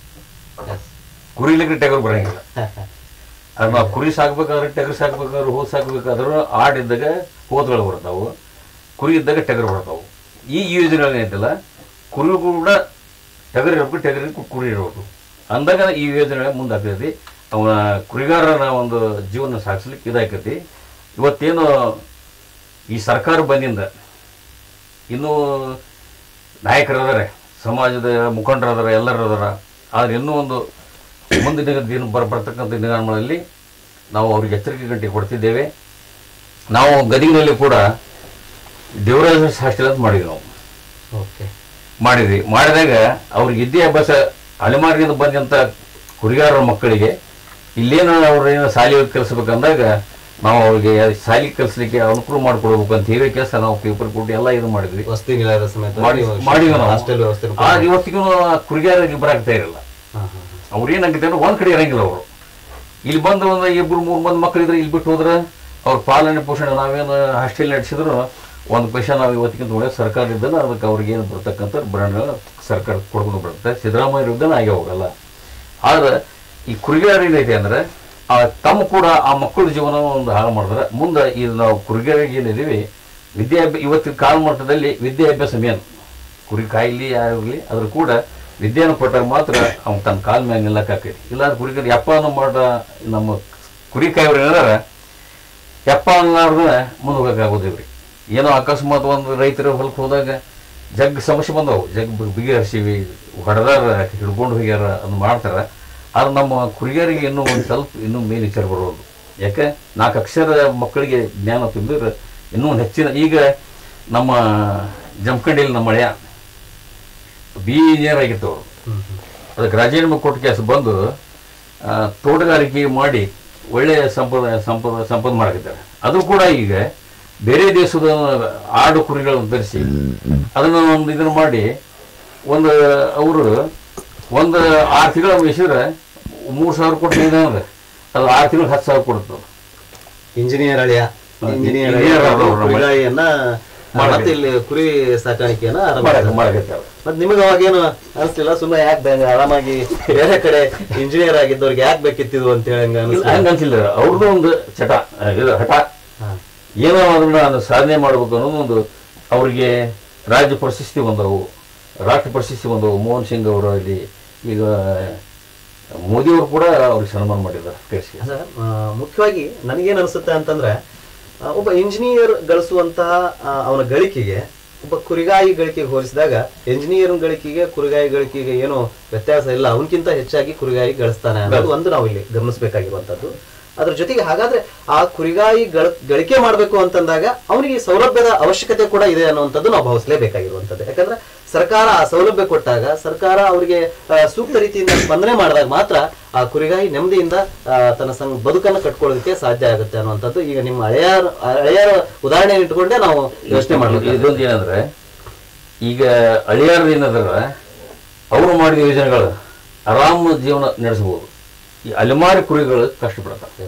ಕುರಿ ಇಲ್ಲಕ್ಕೆ ಟಗರು ಬರಂಗಿಲ್ಲ ಅದು ನಾವು ಕುರಿ ಸಾಕ್ಬೇಕಾದ್ರೆ ಟಗರು ಸಾಕ್ಬೇಕಾದ್ರೆ ಹೋದ್ ಸಾಕ್ಬೇಕಾದ್ರೂ ಆಡಿದ್ದಾಗ ಹೋದ್ಗಳು ಬರ್ತಾವು ಕುರಿ ಇದ್ದಾಗ ಟಗರು ಬರ್ತಾವು ಈ ಯೋಜನೆಗಳು ಏನೈತಲ್ಲ ಕುರಿ ಕೂಡ ಟಗರು ಇರಬೇಕು ಟಗರಿ ಕುರಿ ಇರಬೇಕು ಅಂದಾಗ ಈ ಯೋಜನೆ ಮುಂದಾಗ್ತೈತಿ ಅವನ ಕುರಿಗಾರನ ಒಂದು ಜೀವನ ಸಾಗಿಸ್ಲಿಕ್ಕೆ ಇದಾಕೈತಿ ಇವತ್ತೇನು ಈ ಸರ್ಕಾರ ಬಂದಿಂದ ಇನ್ನೂ ನಾಯಕರದಾರೆ ಸಮಾಜದ ಮುಖಂಡರದಾರ ಎಲ್ಲರೂ ಅದಾರ ಆದ್ರೆ ಇನ್ನೂ ಒಂದು ಮುಂದಿನ ದಿನ ಬರ ಬರ್ತಕ್ಕಂಥ ದಿನಗಳಲ್ಲಿ ನಾವು ಅವ್ರಿಗೆ ಎಚ್ಚರಿಕೆ ಗಂಟೆ ಕೊಡ್ತಿದ್ದೇವೆ ನಾವು ಗದಗಿನಲ್ಲಿ ಕೂಡ ದೇವರಾಜ ಹಾಸ್ಟೆಲ್ ಅಂತ ಮಾಡಿದ್ವಿ ನಾವು ಓಕೆ ಮಾಡಿದ್ವಿ ಮಾಡಿದಾಗ ಅವ್ರಿಗೆ ವಿದ್ಯಾಭ್ಯಾಸ ಅಲೆಮಾರಿಯಿಂದ ಬಂದಂಥ ಕುರಿಗಾರರ ಮಕ್ಕಳಿಗೆ ಇಲ್ಲೇನು ಅವ್ರೇನು ಶಾಲೆ ಕಲಿಸ್ಬೇಕಂದಾಗ ನಾವು ಅವ್ರಿಗೆ ಶಾಲೆ ಕಲಿಸ್ಲಿಕ್ಕೆ ಅನುಕೂಲ ಮಾಡಿಕೊಡ್ಬೇಕು ಅಂತ ಹೇಳಿ ಕೆಲಸ ನಾವು ಪೇಪರ್ ಕೊಟ್ಟು ಎಲ್ಲ ಇದು ಮಾಡಿದ್ವಿ ವಸತಿ ನಿಲಯದ ಸಮೇತ ಮಾಡಿ ಮಾಡಿದ್ವಿ ನಾವು ಹಾಸ್ಟೆಲ್ ವ್ಯವಸ್ಥೆ ಆ ಇವತ್ತಿಗೂ ಕುರಿಗಾರರಿಗೆ ಬರಾಕ್ತಾ ಇರಲ್ಲ ಅವ್ರು ಏನಾಗುತ್ತೆ ಅಂದ್ರೆ ಒಂದ್ ಕಡೆ ಇರಂಗಿಲ್ಲ ಅವರು ಇಲ್ಲಿ ಬಂದು ಒಂದು ಇಬ್ರು ಮೂರು ಮಂದಿ ಮಕ್ಳು ಇದ್ರೆ ಇಲ್ಲಿ ಬಿಟ್ಟು ಹೋದ್ರೆ ಅವ್ರ ಪಾಲನೆ ಪೋಷಣೆ ನಾವೇನು ಹಾಸ್ಟೆಲ್ ನಡೆಸಿದ್ರು ಒಂದು ಪೈಸಾ ನಾವು ಇವತ್ತಿಗಿಂತ ಒಳ್ಳೆ ಸರ್ಕಾರ ಇದ್ದಲ್ಲ ಅದಕ್ಕೆ ಅವ್ರಿಗೆ ಏನು ಬರ್ತಕ್ಕಂಥ ಬ್ರಾಂಡ್ ಸರ್ಕಾರ ಕೊಡ್ಕೊಂಡು ಬರುತ್ತೆ ಸಿದ್ದರಾಮಯ್ಯ ವಿರುದ್ಧನೇ ಆಗೇ ಹೋಗಲ್ಲ ಆದ್ರೆ ಈ ಕುರಿಗಾರ ಏನೈತೆ ಅಂದ್ರೆ ಆ ತಮ್ಮ ಕೂಡ ಆ ಮಕ್ಕಳ ಜೀವನ ಒಂದು ಹಾಳು ಮಾಡಿದ್ರೆ ಮುಂದೆ ಇದು ನಾವು ಕುರಿಗಾರಿಗೆ ಏನಿದೀವಿ ವಿದ್ಯಾಭ್ಯಾಸ ಇವತ್ತಿನ ಕಾಲಮಟ್ಟದಲ್ಲಿ ವಿದ್ಯಾಭ್ಯಾಸ ಮೇನ್ ಕುರಿ ಕಾಯಿಲಿ ಆಗಲಿ ಅದ್ರ ಕೂಡ ವಿದ್ಯೆಯನ್ನು ಕೊಟ್ಟಾಗ ಮಾತ್ರ ಅವ್ನು ತನ್ನ ಕಾಲ ಮ್ಯಾಗ ನಿಲ್ಲಕ್ಕಾಕೈತಿ ಇಲ್ಲ ಕುರಿಗಾರ ಯಪ್ಪ ಅನ್ನೋ ಮಾಡ ನಮ್ಮ ಕುರಿ ಕಾಯೋರು ಏನಾರ ಯಪ್ಪ ಅನ್ನೋರ್ನ ಮುಂದೆ ಹೋಗೋಕ್ಕಾಗೋದಿವ್ರಿ ಏನೋ ಅಕಸ್ಮಾತ್ ಒಂದು ರೈತರ ಹೊಲಕ್ಕೆ ಹೋದಾಗ ಜಗ್ ಸಮಸ್ಯೆ ಬಂದವು ಜಗ್ ಬಿಗಿಹರಿಸಿವಿ ಹೊಡೆದಾರ ಹಿಡ್ಕೊಂಡು ಹೋಗ್ಯಾರ ಅದನ್ನ ಮಾಡ್ತಾರ ಆದ್ರೆ ನಮ್ಮ ಕುರಿಗಾರಿಗೆ ಇನ್ನೂ ಒಂದು ಸ್ವಲ್ಪ ಇನ್ನೂ ಮೇಲೆ ವಿಚಾರ ಬರೋದು ಯಾಕೆ ನಾಲ್ಕು ಅಕ್ಷರ ಮಕ್ಕಳಿಗೆ ಜ್ಞಾನ ತುಂಬಿದ್ರೆ ಇನ್ನೂ ಒಂದು ಹೆಚ್ಚಿನ ಈಗ ನಮ್ಮ ಜಮಖಂಡಿಯಲ್ಲಿ ನಮ್ಮ ಮಳೆಯ ಬಿ ಇಂಜಿನಿಯರ್ ಆಗಿತ್ತು ಅವರು ಅದಕ್ಕೆ ರಾಜೀನಾಮೆ ಕೊಟ್ಟ ಕೆಲಸ ಬಂದು ಆ, ತೋಟಗಾರಿಕೆ ಮಾಡಿ ಒಳ್ಳೆಯ ಸಂಪದ ಸಂಪದ ಸಂಪದ ಮಾಡಕಿದ್ದಾರೆ ಅದು ಕೂಡ ಈಗ ಬೇರೆ ದೇಶದ ಆಡು ಕುರಿಗಳನ್ನು ಧರಿಸಿ ಅದನ್ನು ಒಂದು ಇದನ್ನು ಮಾಡಿ ಒಂದು ಅವರು ಒಂದು ಆರು ತಿಂಗಳ ಮೇಯಿಸಿದ್ರೆ ಮೂರು ಸಾವಿರ ಕೊಟ್ಟು ಅಂದ್ರೆ ಅದು ಆರು ತಿಂಗಳು ಹತ್ತು ಸಾವಿರ ಕೊಡುತ್ತೆ ಇಂಜಿನಿಯರ್ ಅಳಿಯ ಇಂಜಿನಿಯರ್ ಇಂಜಿನಿಯರ್ ಅವರು ನಮ್ಮ- ಕುರಿಗಾಯಿಯನ್ನ ಮಾಡಿದ್ರು. ಮತ್ತೆ ಇಲ್ಲಿ ಕುರಿ ಸಾಕಾಣಿಕೆಯನ್ನ ಆರಂಭ ಮಾಡಕ್ಕೆ ಮಾಡಿದ್ರು. ಮಾಡಕತ್ತಾರೆ ಮತ್ ನಿಮಗೆ ಅವಾಗೇನು ಅನಿಸ್ತಿಲ್ಲ ಸುಮ್ಮನೆ ಯಾಕೆ ಬೇಗ ಆರಾಮಾಗಿ ಬೇರೆ ಕಡೆ ಇಂಜಿನಿಯರ್ ಆಗಿದ್ದವ್ರಿಗೆ ಯಾಕೆ ಬೇಕಿತ್ತಿದು ಅಂತ ಹೇಳಿ ಹಂಗ ಇಲ್ಲ, ಅನಿಸ್ತಿಲ್ಲ ಹಂಗ್ ಅನ್ಸಿಲ್ಲ ಅವ್ರದ್ದು ಒಂದು ಚಟ ಆ, ಇದು ಹಠ ಏನೋ ಅದನ್ನ ನಾನು ಸಾಧನೆ ಮಾಡಬೇಕು ಅನ್ನೋದು ಒಂದು ಅವರಿಗೆ ರಾಜ್ಯ ಪ್ರಶಸ್ತಿ ಬಂದವು ರಾಷ್ಟ್ರ ಪ್ರಶಸ್ತಿ ಬಂದವು ಮೋಹನ್ ಸಿಂಗ್ ಅವರು ಇಲ್ಲಿ ಈಗ ಮೋದಿಯವರು ಕೂಡ ಅವ್ರಿಗೆ ಸನ್ಮಾನ ಮಾಡಿದ್ದಾರೆ ಕಳಿಸಿ ಅದ, ಆ, ಮುಖ್ಯವಾಗಿ ನನಗೇನ್ ಅನಿಸುತ್ತೆ ಅಂತಂದ್ರೆ ಆ, ಒಬ್ಬ ಇಂಜಿನಿಯರ್ ಗಳಿಸುವಂತಹ ಆ, ಅವನ ಗಳಿಕೆಗೆ ಒಬ್ಬ ಕುರಿಗಾಯಿ ಗಳಿಕೆಗೆ ಹೋಲಿಸಿದಾಗ ಇಂಜಿನಿಯರ್ ಗಳಿಕೆಗೆ ಕುರಿಗಾಯಿ ಗಳಿಕೆಗೆ ಏನು ವ್ಯತ್ಯಾಸ ಇಲ್ಲ ಅವನಕ್ಕಿಂತ ಹೆಚ್ಚಾಗಿ ಕುರಿಗಾಯಿ ಗಳಿಸ್ತಾನೆ ಅನ್ನೋದು ಒಂದು ನಾವು ಇಲ್ಲಿ ಗಮನಿಸಬೇಕಾಗಿರುವಂತದ್ದು ಅದ್ರ ಜೊತೆಗೆ ಹಾಗಾದ್ರೆ ಆ ಕುರಿಗಾಯಿ ಗಳ- ಗಳಿಕೆ ಮಾಡಬೇಕು ಅಂತಂದಾಗ ಅವನಿಗೆ ಈ ಸೌಲಭ್ಯದ ಅವಶ್ಯಕತೆ ಕೂಡ ಇದೆ ಅನ್ನುವಂಥದ್ದು ನಾವು ಭಾವಿಸಲೇಬೇಕಾಗಿರುವಂಥದ್ದು ಯಾಕಂದ್ರೆ ಸರ್ಕಾರ ಆ ಸೌಲಭ್ಯ ಕೊಟ್ಟಾಗ ಸರ್ಕಾರ ಅವರಿಗೆ ಆ, ಸೂಕ್ತ ರೀತಿಯಿಂದ ಸ್ಪಂದನೆ ಮಾಡಿದಾಗ ಮಾತ್ರ ಆ ಕುರಿಗಾಯಿ ನೆಮ್ಮದಿಯಿಂದ ಆ, ತನ್ನ ಸಂಗ್ ಬದುಕನ್ನು ಕಟ್ಕೊಳ್ಳೋದಕ್ಕೆ ಸಾಧ್ಯ ಆಗುತ್ತೆ ಅನ್ನುವಂಥದ್ದು ಈಗ ನಿಮ್ಮ ಹಳೆಯರ ಹಳೆಯರ ಉದಾಹರಣೆ ಇಟ್ಕೊಂಡೇ ನಾವು ಯೋಚನೆ ಮಾಡಬೇಕು ಇದೊಂದು ಏನಂದ್ರೆ ಈಗ ಹಳಿಯಾರ ಏನಂದ್ರೆ ಅವರು ಮಾಡಿದ ಯೋಜನೆಗಳು ಆರಾಮ ಜೀವನ ನಡೆಸಬಹುದು ಈ ಅಲೆಮಾರಿ ಕುರಿಗಳು ಕಷ್ಟಪಡ್ತಾರೆ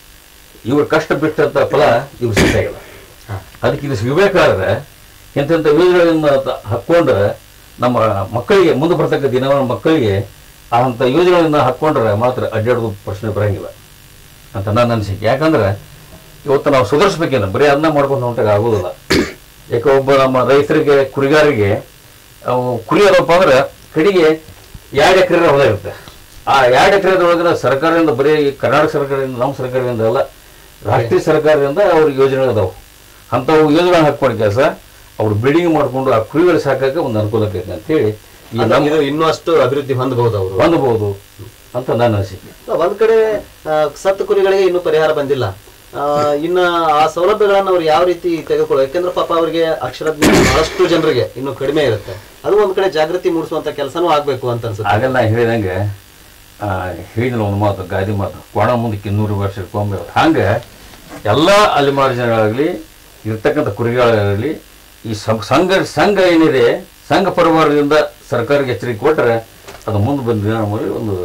ಇವ್ರ ಕಷ್ಟ ಬಿಟ್ಟಂತ ಫಲ ಇವ್ರು ಸಿಗ್ತಾಯಿಲ್ಲ ಅದಕ್ಕೆ ಇದು ಸಿಗಬೇಕಾದ್ರೆ ಇಂಥಂಥ ಯೋಜನೆಗಳನ್ನ ತ- ಹಾಕ್ಕೊಂಡ್ರೆ ನಮ್ಮ ಮಕ್ಕಳಿಗೆ ಮುಂದೆ ಬರ್ತಕ್ಕ ದಿನಗಳ ಮಕ್ಕಳಿಗೆ ಅಂಥ ಯೋಜನೆಗಳನ್ನ ಹಾಕ್ಕೊಂಡ್ರೆ ಮಾತ್ರ ಅಡ್ಡಾಡೋದು ಪ್ರಶ್ನೆ ಬರಂಗಿಲ್ಲ ಅಂತ ನನ್ನ ಅನಿಸಿಕೆ ಯಾಕಂದ್ರೆ ಇವತ್ತು ನಾವು ಸುಧಾರಿಸ್ಬೇಕೇನು ಬರೀ ಅದನ್ನ ಮಾಡ್ಕೊಂಡು ಹೊಂಟಾಗ ಆಗೋದಿಲ್ಲ ಯಾಕೆ ಒಬ್ಬ ನಮ್ಮ ರೈತರಿಗೆ ಕುರಿಗಾರಿಗೆ ಅವು ಕುರಿ ಅದಪ್ಪ ಅಂದ್ರೆ ಕಡೆಗೆ ಎರಡು ಎಕರೆ ಹೊಲ ಇರುತ್ತೆ ಆ ಎರಡು ಎಕರೆದೊಳಗಿನ ಸರ್ಕಾರದಿಂದ ಬರೀ ಈ ಕರ್ನಾಟಕ ಸರ್ಕಾರದಿಂದ ನಮ್ಮ ಸರ್ಕಾರದಿಂದ ಅಲ್ಲ ರಾಷ್ಟ್ರೀಯ ಸರ್ಕಾರದಿಂದ ಅವ್ರಿಗೆ ಯೋಜನೆಗಳು ಅದಾವು ಅಂಥವು ಯೋಜನೆ ಹಾಕ್ಕೊಂಡು ಕೆಲಸ ಅವ್ರು ಬಿಲ್ಡಿಂಗ್ ಮಾಡ್ಕೊಂಡು ಆ ಕುರಿಗಳು ಸಾಕಕ್ಕೆ ಒಂದು ಅನುಕೂಲ ಆಕೈತೆ ಅಂತೇಳಿ ಈ ಅದು ನಮ್ಮ ಇದು ಇನ್ನೂ ಅಷ್ಟು ಅಭಿವೃದ್ಧಿ ಹೊಂದಬಹುದು ಅವರು ಹೊಂದಬಹುದು ಅಂತ ನನ್ನ ಅನಿಸಿಕೆ ಒಂದ್ ಕಡೆ ಆ, ಸತ್ತು ಕುರಿಗಳಿಗೆ ಇನ್ನೂ ಪರಿಹಾರ ಬಂದಿಲ್ಲ ಆ, ಇನ್ನ ಆ ಸೌಲಭ್ಯಗಳನ್ನ ಅವ್ರು ಯಾವ ರೀತಿ ತೆಗೆದುಕೊಳ್ಳೋ ಯಾಕಂದ್ರೆ ಪಾಪ ಅವರಿಗೆ ಅಕ್ಷರ ಜ್ಞಾನ ಬಹಳಷ್ಟು ಜನರಿಗೆ ಇನ್ನು ಕಡಿಮೆ ಇರುತ್ತೆ ಅದು ಒಂದ್ ಕಡೆ ಜಾಗೃತಿ ಮೂಡಿಸುವಂತ ಕೆಲಸನೂ ಆಗ್ಬೇಕು ಅಂತ ಅನ್ಸುತ್ತೆ ಆಗಲ್ಲ ನಾ ಹೇಳಿದಂಗೆ ಆ, ಹೇಳಿದ ಒಂದು ಮಾತು ಗಾದಿ ಮಾತು ಕೋಣ ಮುಂದಕ್ಕೆ ಇನ್ನೂರು ವರ್ಷ ಕೊಂಬೆ ಹಂಗೆ ಎಲ್ಲ ಅಲೆಮಾರಿ ಜನಗಳಾಗಲಿ ಇರ್ತಕ್ಕಂಥ ಕುರಿಗಳಾಗಲಿ ಈ ಸಂ- ಸಂಘ ಸಂಘ ಏನಿದೆ ಸಂಘ ಪರಿವಾರದಿಂದ ಸರ್ಕಾರಕ್ಕೆ ಎಚ್ಚರಿಕೆ ಕೊಟ್ಟರೆ ಅದು ಮುಂದೆ ಬಂದ ನಮ್ಮಲ್ಲಿ ಒಂದು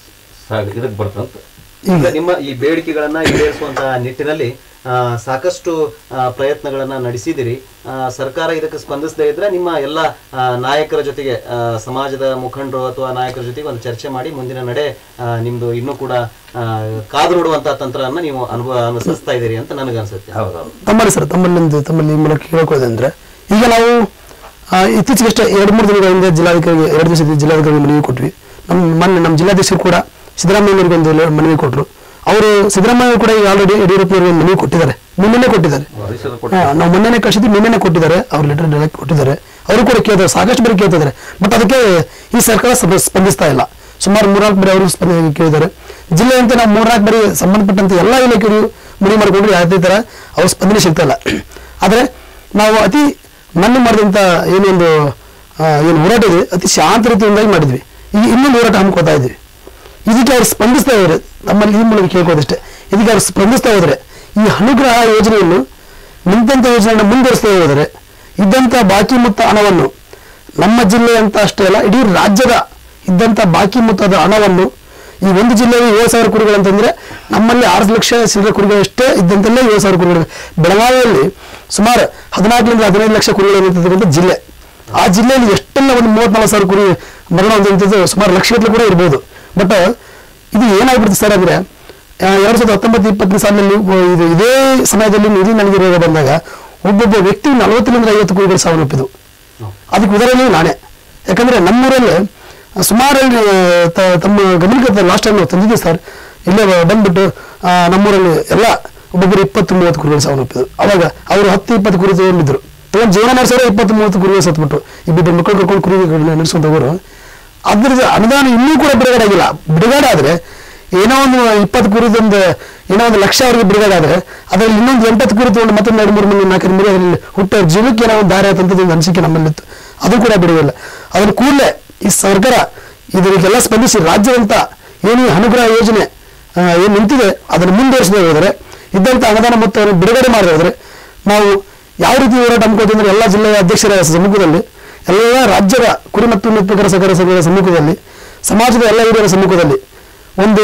ಸಾಗ ಇದಕ್ಕೆ ಬರ್ತಂತ ಈಗ ನಿಮ್ಮ ಈ ಬೇಡಿಕೆಗಳನ್ನ ಈಡೇರಿಸುವಂತಹ ನಿಟ್ಟಿನಲ್ಲಿ ಆ, ಸಾಕಷ್ಟು ಆ, ಪ್ರಯತ್ನಗಳನ್ನ ನಡೆಸಿದಿರಿ ಆ, ಸರ್ಕಾರ ಇದಕ್ಕೆ ಸ್ಪಂದಿಸದೇ ಇದ್ರೆ ನಿಮ್ಮ ಎಲ್ಲ ಆ, ನಾಯಕರ ಜೊತೆಗೆ ಆ, ಸಮಾಜದ ಮುಖಂಡರು ಅಥವಾ ನಾಯಕರ ಜೊತೆಗೆ ಒಂದು ಚರ್ಚೆ ಮಾಡಿ ಮುಂದಿನ ನಡೆ ಆ, ನಿಮ್ದು ಇನ್ನೂ ಕೂಡ ಆ, ಕಾದು ನೋಡುವಂತಹ ತಂತ್ರವನ್ನ ನೀವು ಅನುಭವ ಅನುಸರಿಸ್ತಾ ಇದ್ದೀರಿ ಅಂತ ನನಗನ್ಸುತ್ತೆ ಹೌದೌದು ತಮ್ಮಲ್ಲಿ ಸರ್ ತಮ್ಮಲ್ಲಿ ಒಂದು ತಮ್ಮಲ್ಲಿ ಈ ಮೂಲಕ ಕೇಳ್ಕೊಳ್ಳೋದಂದ್ರೆ ಈಗ ನಾವು ಆ, ಇತ್ತೀಚೆಗಷ್ಟೇ ಎರಡು ಮೂರು ದಿನಗಳ ಹಿಂದೆ ಜಿಲ್ಲಾಧಿಕಾರಿ ಎರಡು ದಿವಸ ಜಿಲ್ಲಾಧಿಕಾರಿ ಮನವಿ ಕೊಟ್ವಿ ನಮ್ಮ ಮೊನ್ನೆ ನಮ್ಮ ಜಿಲ್ಲಾಧ್ಯಕ್ಷರು ಕೂಡ ಸಿದ್ದರಾಮಯ್ಯನವರಿಗೆ ಒಂದು ಲೆ- ಮನವಿ ಕೊಟ್ಟರು ಅವರು ಸಿದ್ದರಾಮಯ್ಯ ಕೂಡ ಈಗ ಆಲ್ರೆಡಿ ಯಡಿಯೂರಪ್ಪನವರಿಗೆ ಒಂದು ಮನವಿ ಕೊಟ್ಟಿದ್ದಾರೆ ನಿನ್ನೆನೇ ಕೊಟ್ಟಿದ್ದಾರೆ ವರಿಷ್ಠರು ಹಾ, ಕೊಟ್ಟು ನಾವು ಮೊನ್ನೆನೇ ಕಳಿಸಿದ್ವಿ ನಿನ್ನೆನೇ ಕೊಟ್ಟಿದ್ದಾರೆ ಅವ್ರ ಲೆಟರ್ ಡೈರೆಕ್ಟ್ ಕೊಟ್ಟಿದ್ದಾರೆ ಅವರು ಕೂಡ ಕೇಳ್ತಾರೆ ಸಾಕಷ್ಟು ಬೇರೆ ಕೇಳ್ತಿದ್ದಾರೆ ಬಟ್ ಅದಕ್ಕೆ ಈ ಸರ್ಕಾರ ಸ್ಪ- ಸ್ಪಂದಿಸ್ತಾ ಇಲ್ಲ ಸುಮಾರು ಮೂರ್ನಾಲ್ಕು ಬಾರಿ ಅವರು ಸ್ಪಂದ ಕೇಳಿದ್ದಾರೆ ಜಿಲ್ಲೆಯಂತೆ ನಾವು ಮೂರ್ನಾಲ್ಕು ಬಾರಿ ಸಂಬಂಧಪಟ್ಟಂತೆ ಎಲ್ಲ ಇಲಾಖೆಗಳು ಮನವಿ ಮಾಡಿಕೊಂಡ್ರು ಯಾವುದೇ ಥರ ಅವ್ರ ಸ್ಪಂದನೆ ಸಿಗ್ತಾ ಇಲ್ಲ ಆದರೆ ನಾವು ಅತಿ ಮೊನ್ನೆ ಮಾಡಿದಂಥ ಏನೊಂದು ಆ, ಏನು ಹೋರಾಟ ಇದೆ ಅತಿ ಶಾಂತ ರೀತಿಯಿಂದಾಗಿ ಮಾಡಿದ್ವಿ ಈಗ ಇನ್ನೊಂದು ಹೋರಾಟ ಹಮ್ಮಿಕೋತಾ ಇದ್ವಿ ಇದಕ್ಕೆ ಅವ್ರು ಸ್ಪಂದಿಸ್ತಾ ಹೋದ್ರೆ ನಮ್ಮಲ್ಲಿ ಈ ಮೂಲಕ ಕೇಳ್ಕೋದಷ್ಟೇ ಇದಕ್ಕೆ ಅವ್ರು ಸ್ಪಂದಿಸ್ತಾ ಹೋದ್ರೆ ಈ ಅನುಗ್ರಹ ಯೋಜನೆಯನ್ನು ನಿಂತಂತ ಯೋಜನೆಯನ್ನು ಮುಂದುವರಿಸ್ತಾ ಹೋದರೆ ಇದ್ದಂಥ ಬಾಕಿ ಮೊತ್ತ ಹಣವನ್ನು ನಮ್ಮ ಜಿಲ್ಲೆ ಅಂತ ಅಷ್ಟೇ ಅಲ್ಲ ಇಡೀ ರಾಜ್ಯದ ಇದ್ದಂಥ ಬಾಕಿ ಮೊತ್ತದ ಹಣವನ್ನು ಈ ಒಂದು ಜಿಲ್ಲೆಯಲ್ಲಿ ಏಳು ಸಾವಿರ ಕುರಿಗಳಂತಂದ್ರೆ ನಮ್ಮಲ್ಲಿ ಆರು ಲಕ್ಷ ಚಿಲ್ಲರೆ ಕುರಿಗಳಷ್ಟೇ ಇದ್ದಂತಲ್ಲೇ ಏಳು ಸಾವಿರ ಕುರಿಗಳು ಬೆಳಗಾವಿಯಲ್ಲಿ ಸುಮಾರು ಹದಿನಾಲ್ಕರಿಂದ ಹದಿನೈದು ಲಕ್ಷ ಕುರಿಗಳು ಇರ್ತಕ್ಕಂಥ ಜಿಲ್ಲೆ ಆ ಜಿಲ್ಲೆಯಲ್ಲಿ ಎಷ್ಟೆಲ್ಲ ಒಂದು ಮೂವತ್ನಾಲ್ಕು ಸಾವಿರ ಕುರಿ ಮರಣ ಹೊಂದಿದ್ದು ಸುಮಾರು ಲಕ್ಷಗಟ್ಟಲೆ ಕೂಡ ಇರ್ಬೋದು ಬಟ್ ಇದು ಏನಾಗ್ಬಿಡುತ್ತೆ ಸರ್ ಅಂದ್ರೆ ಆ, ಎರಡ್ ಸಾವಿರದ ಹತ್ತೊಂಬತ್ತು ಇಪ್ಪತ್ತನೇ ಸಾಲಿನಲ್ಲಿ ಒ- ಇದು ಇದೇ ಸಮಯದಲ್ಲಿ ನಿಧಿ ನನಗೆ ರೋಗ ಬಂದಾಗ ಒಬ್ಬೊಬ್ಬ ವ್ಯಕ್ತಿ ನಲವತ್ತರಿಂದ ಐವತ್ತು ಕುರಿಗಳು ಸಾವನ್ನಪ್ಪಿದ್ದು ಅದಕ್ಕೆ ಉದಾಹರಣೆ ನಾನೇ ಯಾಕಂದ್ರೆ ನಮ್ಮೂರಲ್ಲಿ ಸುಮಾರು ಅಲ್ಲಿ, ತ- ತಮ್ಮ ಗಮನಕ್ಕೆ ಲಾಸ್ಟ್ ಟೈಮ್ ನಾವು ತಂದಿದ್ದೀವಿ ಸರ್ ಇಲ್ಲೇ ಬಂದ್ಬಿಟ್ಟು ಆ, ನಮ್ಮೂರಲ್ಲಿ ಎಲ್ಲ ಒಬ್ಬೊಬ್ಬರು ಇಪ್ಪತ್ತು ಮೂವತ್ತು ಕುರಿಗಳು ಸಾವನ್ನಪ್ಪಿದ್ರು ಅವಾಗ ಅವರು ಹತ್ತು ಇಪ್ಪತ್ತು ಕುರಿ ತಗೊಂಡಿದ್ರು ತಗೊಂಡು ಜೀವನ ನಡೆಸೋರು ಇಪ್ಪತ್ತು ಮೂವತ್ತು ಕುರಿಗಳು ಸತ್ಬಿಟ್ಟು ಇಬ್ಬಿಬ್ಬರು ಮಕ್ಕಳು ಕರ್ಕೊಂಡು ಕುರಿಗಳನ್ನ ನಡೆಸ್ಕೊಂತ ಹೋಗೋರು ಅದ್ರದ್ದು ಅನುದಾನ ಇನ್ನೂ ಕೂಡ ಬಿಡುಗಡೆ ಆಗಿಲ್ಲ ಬಿಡುಗಡೆ ಆದ್ರೆ ಏನೋ ಒಂದು ಇಪ್ಪತ್ತು ಕುರಿದೊಂದು ಏನೋ ಒಂದು ಲಕ್ಷ ಅವರಿಗೆ ಬಿಡುಗಡೆ ಆದ್ರೆ ಅದರಲ್ಲಿ ಇನ್ನೊಂದು ಎಂಟತ್ತು ಕುರಿ ತಗೊಂಡು ಮತ್ತೊಂದು ಎರಡು ಮೂರು ಮಂದಿ ನಾಲ್ಕೈದು ಮಂದಿ ಅದರಲ್ಲಿ ಹುಟ್ಟೋ ಜೀವಕ್ಕೆ ಏನೋ ಒಂದು ದಾರಿ ಆಯ್ತಂತದ್ದು ಒಂದು ಅನಿಸಿಕೆ ನಮ್ಮಲ್ಲಿತ್ತು ಅದು ಕೂಡ ಬಿಡುಗಲ್ಲ ಅದನ್ನು ಕೂಡಲೇ ಈ ಸರ್ಕಾರ ಇದರಿಗೆಲ್ಲ ಸ್ಪಂದಿಸಿ ರಾಜ್ಯದಂತ ಏನು ಈ ಅನುಗ್ರಹ ಯೋಜನೆ ಆ, ಏನು ನಿಂತಿದೆ ಅದನ್ನು ಮುಂದುವರಿಸದೆ ಹೋದರೆ ಇದ್ದಂಥ ಅನುದಾನ ಮೊತ್ತವನ್ನು ಬಿಡುಗಡೆ ಮಾಡದೆ ಹೋದರೆ ನಾವು ಯಾವ ರೀತಿ ಹೋರಾಟ ಹಮ್ಮಿಕೊಳ್ತೀವಿ ಅಂದ್ರೆ ಎಲ್ಲ ಜಿಲ್ಲೆಯ ಅಧ್ಯಕ್ಷರ ಸಮ್ಮುಖದಲ್ಲಿ ಎಲ್ಲ ರಾಜ್ಯದ ಕುರಿ ಮತ್ತು ಉತ್ಪಾದಕರ ಸಹಕಾರ ಸಂಘದ ಸಮ್ಮುಖದಲ್ಲಿ ಸಮಾಜದ ಎಲ್ಲ ಹಿರಿಯರ ಸಮ್ಮುಖದಲ್ಲಿ ಒಂದು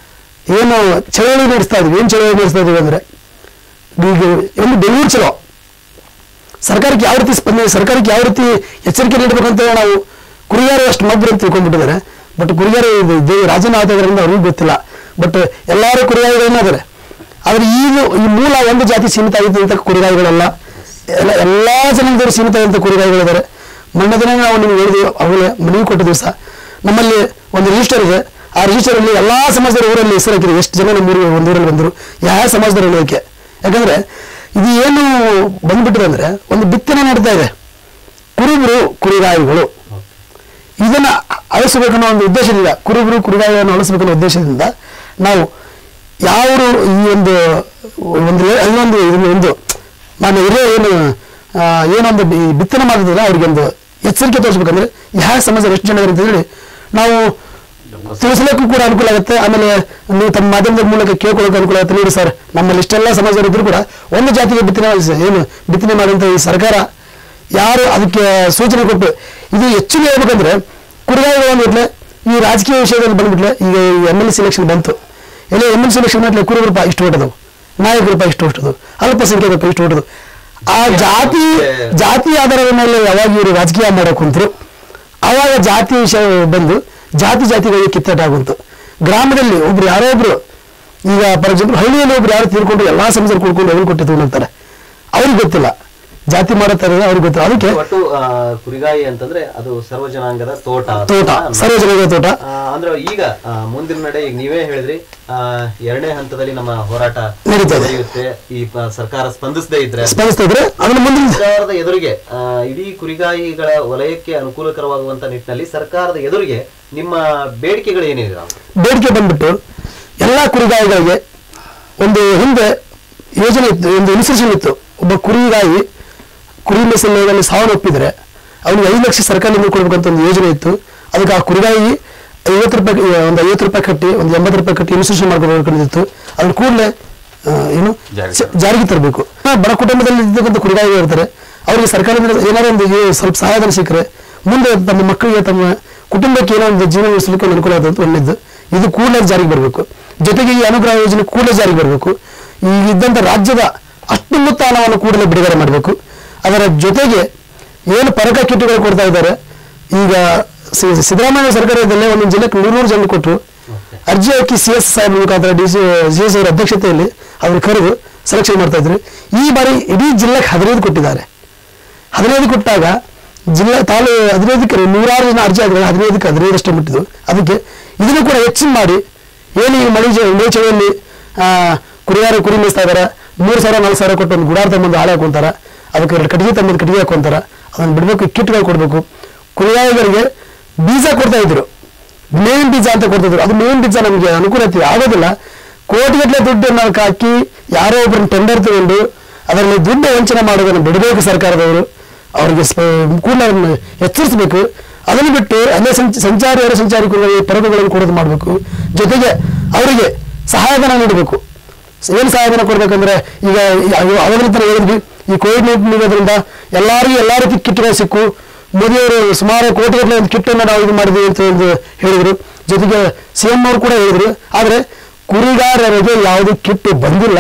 ಏನು ಚಳವಳಿ ನಡೆಸ್ತಾ ಇದ್ವಿ ಏನು ಚಳವಳಿ ನಡೆಸ್ತಾ ಇದೀವಿ ಅಂದ್ರೆ ಈಗ ಒಂದು ಬೆಂಗಳೂರು ಚಲೋ ಸರ್ಕಾರಕ್ಕೆ ಯಾವ ರೀತಿ ಸ್ಪಂದನೆ ಸರ್ಕಾರಕ್ಕೆ ಯಾವ ರೀತಿ ಎಚ್ಚರಿಕೆ ನೀಡಬೇಕಂತ ನಾವು ಕುರಿಗಾರು ಅಷ್ಟು ಮಗ್ರು ಅಂತ ತಿಳ್ಕೊಂಡ್ಬಿಟ್ಟಿದ್ದಾರೆ ಬಟ್ ಕುರಿಗಾರು ಇದು ಇದು ರಾಜನ ಆಗೋದ್ರಿಂದ ಅವ್ರಿಗೂ ಗೊತ್ತಿಲ್ಲ ಬಟ್ ಎಲ್ಲರೂ ಕುರಿಗಾರಿಗಳನ್ನ ಇದ್ದಾರೆ ಆದ್ರೆ ಈಗ ಈ ಮೂಲ ಒಂದು ಜಾತಿ ಸೀಮಿತ ಆಗಿದ್ದಂಥ ಕುರಿಗಾರಿಗಳೆಲ್ಲ ಎಲ್ಲ ಎಲ್ಲಾ ಜನಾಂಗದವರು ಸೀಮಿತ ಆದಂಥ ಕುರಿಗಾರಿಗಳಿದ್ದಾರೆ ಮೊನ್ನೆ ದಿನ ನಾವು ನಿಮ್ಗೆ ಹೇಳಿದ್ವಿ ಅವಾಗಲೇ ಮನವಿ ಕೊಟ್ಟ ದಿವಸ ನಮ್ಮಲ್ಲಿ ಒಂದು ರಿಜಿಸ್ಟರ್ ಇದೆ ಆ ರಿಜಿಸ್ಟರ್ ಅಲ್ಲಿ ಎಲ್ಲಾ ಸಮಾಜದವರು ಊರಲ್ಲಿ ಹೆಸರು ಹಾಕಿದ್ರು ಎಷ್ಟು ಜನ ನಮ್ಮ ಊರಿಗೆ ಒಂದು ಊರಲ್ಲಿ ಬಂದರು ಯಾವ ಸಮಾಜದವರು ಅನ್ನೋದಕ್ಕೆ ಯಾಕಂದ್ರೆ ಇದು ಏನು ಬಂದ್ಬಿಟ್ಟಿದೆ ಅಂದ್ರೆ ಒಂದು ಬಿತ್ತನೆ ನಡೀತಾ ಇದೆ ಕುರುಬರು ಕುರಿಗಾಯಿಗಳು ಇದನ್ನ ಅಳಿಸಬೇಕನ್ನೋ ಒಂದು ಉದ್ದೇಶದಿಂದ ಕುರುಬರು ಕುರಿಗಾಯಿಗಳನ್ನು ಅಳಿಸಬೇಕನ್ನೋ ಉದ್ದೇಶದಿಂದ ನಾವು ಯಾರು ಈ ಒಂದು ಒಂದು ಇನ್ನೊಂದು ಇದನ್ನ ಒಂದು ನಾನು ಹಿರಿಯ ಏನು ಆ, ಏನೊಂದು ಬಿ- ಬಿತ್ತನೆ ಮಾಡಿದ್ರೆ ಅವ್ರಿಗೆ ಒಂದು ಎಚ್ಚರಿಕೆ ತೋರಿಸ್ಬೇಕಂದ್ರೆ ಯಾವ ಸಮಸ್ಯೆ ಎಷ್ಟು ಜನ ಇದ್ದಾರೆ ಅಂತ ಹೇಳಿ ನಾವು ತಿಳಿಸ್ಲಿಕ್ಕೂ ಕೂಡ ಅನುಕೂಲ ಆಗುತ್ತೆ ಆಮೇಲೆ ನೀವು ತಮ್ಮ ಮಾಧ್ಯಮದ ಮೂಲಕ ಕೇಳ್ಕೊಳ್ಳೋಕೆ ಅನುಕೂಲ ಆಗುತ್ತೆ ನೋಡಿ ಸರ್ ನಮ್ಮಲ್ಲಿ ಇಷ್ಟೆಲ್ಲ ಸಮಾಜ ಇದ್ರು ಕೂಡ ಒಂದು ಜಾತಿಗೆ ಬಿತ್ತನೆ ಮಾಡಿ- ಏನು ಬಿತ್ತನೆ ಮಾಡುವಂತ ಈ ಸರ್ಕಾರ ಯಾರು ಅದಕ್ಕೆ ಸೂಚನೆ ಕೊಟ್ಟು ಇದು ಹೆಚ್ಚಿಗೆ ಹೇಳ್ಬೇಕಂದ್ರೆ ಕುರಿಗಾಯಿಗಳು ಬಂದ್ಬಿಟ್ಲೆ ಈ ರಾಜಕೀಯ ವಿಷಯದಲ್ಲಿ ಬಂದ್ಬಿಟ್ಲೆ ಈಗ ಎಮ್ ಎಲ್ ಸಿಲೆಕ್ಷನ್ ಬಂತು ಎಲ್ಲ ಎಮ್ ಎಲ್ ಸಿಲೆಕ್ಷನ್ ಮಾಡ್ಲೆ ಕುರುಬ ರೂಪಾಯಿ ಇಷ್ಟು ಹೊಟ್ಟದವು ನಾಯಕ ರೂಪಾಯಿ ಇಷ್ಟು ಹೊಟ್ಟದು ಅಲ್ಪಸಂಖ್ಯಾತ ರೂಪಾಯಿ ಇಷ್ಟು ಹೊಟ್ಟದು ಆ ಜಾತಿ ಜಾತಿ ಆಧಾರದ ಮೇಲೆ ಯಾವಾಗ ಇವರು ರಾಜಕೀಯ ಮಾಡಕ್ ಕುಂತ್ರು ಆವಾಗ ಜಾತಿ ವಿಷಯ ಬಂದು ಜಾತಿ ಜಾತಿಗಳಿಗೆ ಕಿತ್ತಾಟ ಆಗುಂತು ಗ್ರಾಮದಲ್ಲಿ ಒಬ್ರು ಯಾರೋ ಒಬ್ರು ಈಗ ಫಾರ್ ಎಕ್ಸಾಂಪಲ್ ಹಳ್ಳಿಯಲ್ಲಿ ಒಬ್ರು ಯಾರು ತೀರ್ಕೊಂಡು ಎಲ್ಲಾ ಸಮಸ್ಯೆ ಕೂಡ್ಕೊಂಡು ಎಲ್ಲಿ ಕೊಟ್ಟು ತಗೊಂಡಂತಾರೆ ಅವ್ರಿಗೆ ಗೊತ್ತಿಲ್ಲ ಜಾತಿ ಮಾಡೋ ತರ ಅವ್ರಿಗೆ ಗೊತ್ತಿಲ್ಲ ಅದಕ್ಕೆ ಒಟ್ಟು ಆ, ಕುರಿಗಾಯಿ ಅಂತಂದ್ರೆ ಅದು ಸರ್ವಜನಾಂಗದ ತೋಟ ಅಂತ ತೋಟ ಅನ್ನೋದು. ಸರ್ವಜನಿಕ ತೋಟ ಆ, ಅಂದ್ರೆ ಈಗ ಆ, ಮುಂದಿನ ನಡೆ ಈಗ ನೀವೇ ಹೇಳಿದ್ರಿ ಆ, ಎರಡನೇ ಹಂತದಲ್ಲಿ ನಮ್ಮ ಹೋರಾಟ ನಡೀತಾ ಇದೆ. ನಡೆಯುತ್ತೆ ಈ ಪ- ಸರ್ಕಾರ ಸ್ಪಂದಿಸದೇ ಇದ್ರೆ ಸ್ಪಂದಿಸ್ತಾ ಇದ್ರೆ ಅದನ್ನ ಮುಂದಿನ ಸರ್ಕಾರದ ಎದುರಿಗೆ ಆ, ಇಡೀ ಕುರಿಗಾಯಿಗಳ ವಲಯಕ್ಕೆ ಅನುಕೂಲಕರವಾಗುವಂತ ನಿಟ್ಟಿನಲ್ಲಿ ಸರ್ಕಾರದ ಎದುರಿಗೆ ನಿಮ್ಮ ಬೇಡಿಕೆಗಳು ಏನಿದೆ ನಾವು ಬೇಡಿಕೆ ಬಂದ್ಬಿಟ್ಟು ಎಲ್ಲ ಕುರಿಗಾಯಿಗಳಿಗೆ ಒಂದು ಹಿಂದೆ ಯೋಜನೆ ಇತ್ತು ಒಂದು ಇನ್ಸ್ಟಿಟ್ಯೂಷನ್ ಇತ್ತು ಒಬ್ಬ ಕುರಿಗಾಯಿ ಕುರಿ ಮೆಸಲಿನಲ್ಲಿ ಸಾವನ್ನಪ್ಪಿದ್ರೆ ಅವನಿಗೆ ಐದು ಲಕ್ಷ ಸರ್ಕಾರದಿಂದ ಕೊಡ್ಬೇಕಂತ ಒಂದು ಯೋಜನೆ ಇತ್ತು ಅದಕ್ಕೆ ಆ ಕುರಿಗಾಯಿ ಐವತ್ತು ರೂಪಾಯಿ ಒಂದು ಐವತ್ತು ರೂಪಾಯಿ ಕಟ್ಟಿ ಒಂದು ಎಂಬತ್ತು ರೂಪಾಯಿ ಕಟ್ಟಿ ಇನ್ಸ್ಟಿಟ್ಯೂಷನ್ ಮಾಡ್ಕೊಳ್ಬೇಕಂದಿತ್ತು ಅದನ್ನ ಕೂಡಲೇ ಏನು ಜಾರಿಗೆ ಸ- ಜಾರಿಗೆ ತರಬೇಕು ಬಡ ಕುಟುಂಬದಲ್ಲಿ ಇರ್ತಕ್ಕಂಥ ಕುರಿಗಾಯಿಗಳು ಇರ್ತಾರೆ ಅವರಿಗೆ ಸರ್ಕಾರದಿಂದ ಏನಾದ್ರು ಒಂದು ಏ- ಸ್ವಲ್ಪ ಸಹಾಯಧನ ಸಿಕ್ಕರೆ ಮುಂದೆ ತಮ್ಮ ಮಕ್ಕಳಿಗೆ ತಮ್ಮ ಕುಟುಂಬಕ್ಕೆ ಏನೋ ಒಂದು ಜೀವನ ನಡೆಸಲಿಕ್ಕೆ ಒಂದು ಅನುಕೂಲ ಆದಂತ ಒಳ್ಳೆಯದು ಇದು ಕೂಡಲೇ ಜಾರಿಗೆ ಬರಬೇಕು ಜೊತೆಗೆ ಈ ಅನುಗ್ರಹ ಯೋಜನೆ ಕೂಡಲೇ ಜಾರಿಗೆ ಬರಬೇಕು ಈಗ ಇದ್ದಂಥ ರಾಜ್ಯದ ಅಷ್ಟುಮುತ್ತ ಹಣವನ್ನು ಕೂಡಲೇ ಬಿಡುಗಡೆ ಮಾಡಬೇಕು ಅದರ ಜೊತೆಗೆ ಏನು ಪರಕ ಕಿಟ್ಗಳು ಕೊಡ್ತಾ ಇದ್ದಾರೆ ಈಗ ಸಿ- ಸಿದ್ದರಾಮಯ್ಯ ಸರ್ಕಾರದಲ್ಲೇ ಒಂದೊಂದು ಜಿಲ್ಲೆಗೆ ನೂರು ಜನ ಕೊಟ್ಟರು ಅರ್ಜಿ ಹಾಕಿ ಸಿ ಎಸ್ ಸಾಹೇಬ್ ಮುಖಾಂತರ ಡಿ ಸಿ ಸಿ ಎಸ್ ಅವರ ಅಧ್ಯಕ್ಷತೆಯಲ್ಲಿ ಅವ್ರು ಕರೆದು ಸೆಲೆಕ್ಷನ್ ಮಾಡ್ತಾ ಇದ್ರು ಈ ಬಾರಿ ಇಡೀ ಜಿಲ್ಲೆಗೆ ಹದಿನೈದು ಕೊಟ್ಟಿದ್ದಾರೆ ಹದಿನೈದು ಕೊಟ್ಟಾಗ ಜಿಲ್ಲಾ ತಾಲೂ ಹದಿನೈದಕ್ಕೆ ನೂರಾರು ಜನ ಅರ್ಜಿ ಹಾಕಿದ್ರೆ ಹದಿನೈದಕ್ಕೆ ಹದಿನೈದಷ್ಟೇ ಮುಟ್ಟಿದ್ದು ಅದಕ್ಕೆ ಇದನ್ನು ಕೂಡ ಹೆಚ್ಚಿನ ಮಾಡಿ ಏನು ಈ ಮಳಿ ಜ- ಮಳೆ ಚಳಿಯಲ್ಲಿ ಆ, ಕುರಿಗಾರ ಕುರಿ ಮೇಯಿಸ್ತಾ ಇದಾರೆ ಮೂರು ಸಾವಿರ ನಾಲ್ಕು ಸಾವಿರ ಕೊಟ್ಟು ಒಂದು ಗುಡಾರ ತಗೊಂಡು ಹಾಳೆ ಹಾಕೊಂತಾರ ಅದಕ್ಕೆ ಎರಡು ಕಟ್ಟಿಗೆ ತಗೊಂಡು ಕಟ್ಟಿಗೆ ಹಾಕೊಂತಾರ ಅದನ್ನ ಬಿಡಬೇಕು ಕಿಟ್ಗಳು ಕೊಡಬೇಕು ಕುರಿಗಾಯಿಗಳಿಗೆ ಬೀಜ ಕೊಡ್ತಾ ಇದ್ರು ಮೇವಿನ ಬೀಜ ಅಂತ ಕೊಡ್ತಿದ್ರು ಅದು ಮೇವಿನ ಬೀಜ ನಮಗೆ ಅನುಕೂಲತೆ ಆಗೋದಿಲ್ಲ ಕೋಟಿಗಟ್ಟಲೆ ದುಡ್ಡನ್ನು ಹಾಕಿ ಯಾರೋ ಒಬ್ಬರನ್ನ ಟೆಂಡರ್ ತಗೊಂಡು ಅದರಲ್ಲಿ ದುಡ್ಡು ವಂಚನೆ ಮಾಡೋದನ್ನು ಬಿಡಬೇಕು ಸರ್ಕಾರದವರು ಅವರಿಗೆ ಕೂಡ ಎಚ್ಚರಿಸಬೇಕು ಅದನ್ನು ಬಿಟ್ಟು ಅಲ್ಲೇ ಸಂಚ ಸಂಚಾರಿ ಹೊರ ಸಂಚಾರಿ ಕುರಿಗಳಿಗೆ ಪರದೆಗಳನ್ನು ಕೊಡೋದು ಮಾಡಬೇಕು ಜೊತೆಗೆ ಅವರಿಗೆ ಸಹಾಯಧನ ನೀಡಬೇಕು ಏನು ಸಹಾಯಧನ ಕೊಡ್ಬೇಕಂದ್ರೆ ಈಗ ಅವಾಗಿನ ತರ ಹೇಳಿದ್ವಿ ಈ ಕೋವಿಡ್ ನೈನ್ಟೀನ್ ಇರೋದ್ರಿಂದ ಎಲ್ಲರಿಗೂ ಎಲ್ಲಾ ರೀತಿ ಕಿಟ್ಗಳು ಸಿಕ್ಕು ಮೋದಿಯವರು ಸುಮಾರು ಕೋಟಿಗಟ್ಟಲೆ ಒಂದು ಕಿಟ್ಟನ್ನು ನಾವು ಇದು ಮಾಡಿದ್ವಿ ಅಂತ ಒಂದು ಹೇಳಿದ್ರು ಜೊತೆಗೆ ಸಿ ಎಂ ಅವರು ಕೂಡ ಹೇಳಿದ್ರು ಆದ್ರೆ ಕುರಿಗಾರರಿಗೆ ಯಾವುದೇ ಕಿಟ್ಟು ಬಂದಿಲ್ಲ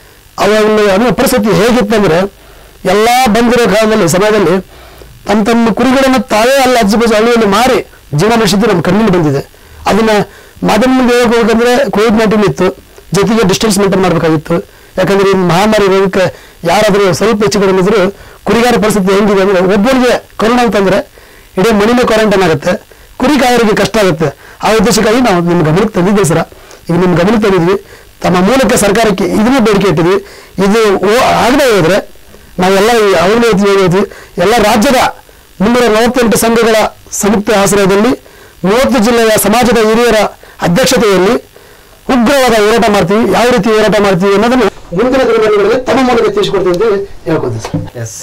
ಅವಾಗ ಅನ್ನೋ ಪರಿಸ್ಥಿತಿ ಹೇಗಿತ್ತಂದ್ರೆ ಎಲ್ಲಾ ಬಂದಿರೋ ಕಾಲದಲ್ಲಿ ಸಮಯದಲ್ಲಿ ತಮ್ಮ ತಮ್ಮ ಕುರಿಗಳನ್ನು ತಾವೇ ಅಲ್ಲಿ ಅಜ್ಜಬಾಜು ಹಳ್ಳಿಯಲ್ಲಿ ಮಾರಿ ಜೀವನ ನಡೆಸಿದ್ದು ನಮ್ಮ ಕಣ್ಣಿಗೆ ಬಂದಿದೆ ಅದನ್ನ ಮಾಧ್ಯಮ ಮುಂದೆ ಹೇಳಕ್ ಹೋಗಂದ್ರೆ ಕೋವಿಡ್ ನೈನ್ಟೀನ್ ಇತ್ತು ಜೊತೆಗೆ ಡಿಸ್ಟೆನ್ಸ್ ಮೇಂಟೈನ್ ಮಾಡಬೇಕಾಗಿತ್ತು ಯಾಕಂದ್ರೆ ಈ ಮಹಾಮಾರಿ ರೋಗಕ್ಕೆ ಯಾರಾದರೂ ಸ್ವಲ್ಪ ಹೆಚ್ಚು ಕಡಿಮೆ ಇದ್ರು ಕುರಿಗಾರ ಪರಿಸ್ಥಿತಿ ಹೆಂಗಿದೆ ಅಂದ್ರೆ ಒಬ್ಬರಿಗೆ ಕೊರೋನಾ ಅಂತಂದ್ರೆ ಇಡೀ ಮನೆಯಲ್ಲೇ ಕ್ವಾರಂಟೈನ್ ಆಗುತ್ತೆ ಕುರಿ ಕಾಯರಿಗೆ ಕಷ್ಟ ಆಗುತ್ತೆ ಆ ಉದ್ದೇಶಕ್ಕಾಗಿ ನಾವು ನಿಮ್ಮ ಗಮನಕ್ಕೆ ತಂದಿದ್ದೀವಿ ಸರ ಈಗ ನಿಮ್ಮ ಗಮನಕ್ಕೆ ತಂದಿದ್ವಿ ತಮ್ಮ ಮೂಲಕ ಸರ್ಕಾರಕ್ಕೆ ಇದನ್ನೇ ಬೇಡಿಕೆ ಇಟ್ಟಿದ್ವಿ ಇದು ಓ- ಆಗದೆ ಹೋದ್ರೆ ನಾವೆಲ್ಲ ಅವನೇ ಹೇಳಿದ್ವಿ ಎಲ್ಲ ರಾಜ್ಯದ ಮುನ್ನೂರ ನಲವತ್ತೆಂಟು ಸಂಘಗಳ ಸಂಯುಕ್ತ ಆಶ್ರಯದಲ್ಲಿ ಮೂವತ್ತು ಜಿಲ್ಲೆಯ ಸಮಾಜದ ಹಿರಿಯರ ಅಧ್ಯಕ್ಷತೆಯಲ್ಲಿ ಉಗ್ರವಾದ ಹೋರಾಟ ಮಾಡ್ತೀವಿ ಯಾವ ರೀತಿ ಹೋರಾಟ ಮಾಡ್ತೀವಿ ಅನ್ನೋದನ್ನು ಮುಂದಿನ ದಿನಗಳಲ್ಲಿ ತಮ್ಮ ಮೂಲಕ ತಿಳಿಸ್ಕೊಡ್ತೀವಿ ಅಂತ ಹೇಳಿ ಹೇಳ್ಕೊತೀವಿ ಸರ್ ಎಸ್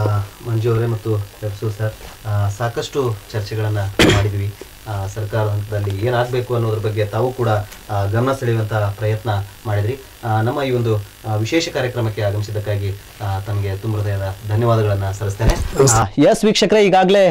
ಮಂಜು ಅವರೇ ಮತ್ತು ಹೆಬ್ಸು ಸರ್ ಆ, ಸಾಕಷ್ಟು ಚರ್ಚೆಗಳನ್ನು ಮಾಡಿದ್ವಿ ಆ, ಸರ್ಕಾರ ಹಂತದಲ್ಲಿ ಏನಾಗಬೇಕು ಅನ್ನೋದ್ರ ಬಗ್ಗೆ ತಾವು ಕೂಡ ಆ, ಗಮನ ಸೆಳೆಯುವಂಥ ಪ್ರಯತ್ನ ಮಾಡಿದ್ರಿ ಆ, ನಮ್ಮ ಈ ಒಂದು ಆ, ವಿಶೇಷ ಕಾರ್ಯಕ್ರಮಕ್ಕೆ ಆಗಮಿಸಿದ್ದಕ್ಕಾಗಿ ಆ, ತಮಗೆ ತುಂಬ ಹೃದಯದ ಧನ್ಯವಾದಗಳನ್ನು ಸಲ್ಲಿಸ್ತೇನೆ ಎಸ್ ವೀಕ್ಷಕರೇ ಈಗಾಗಲೇ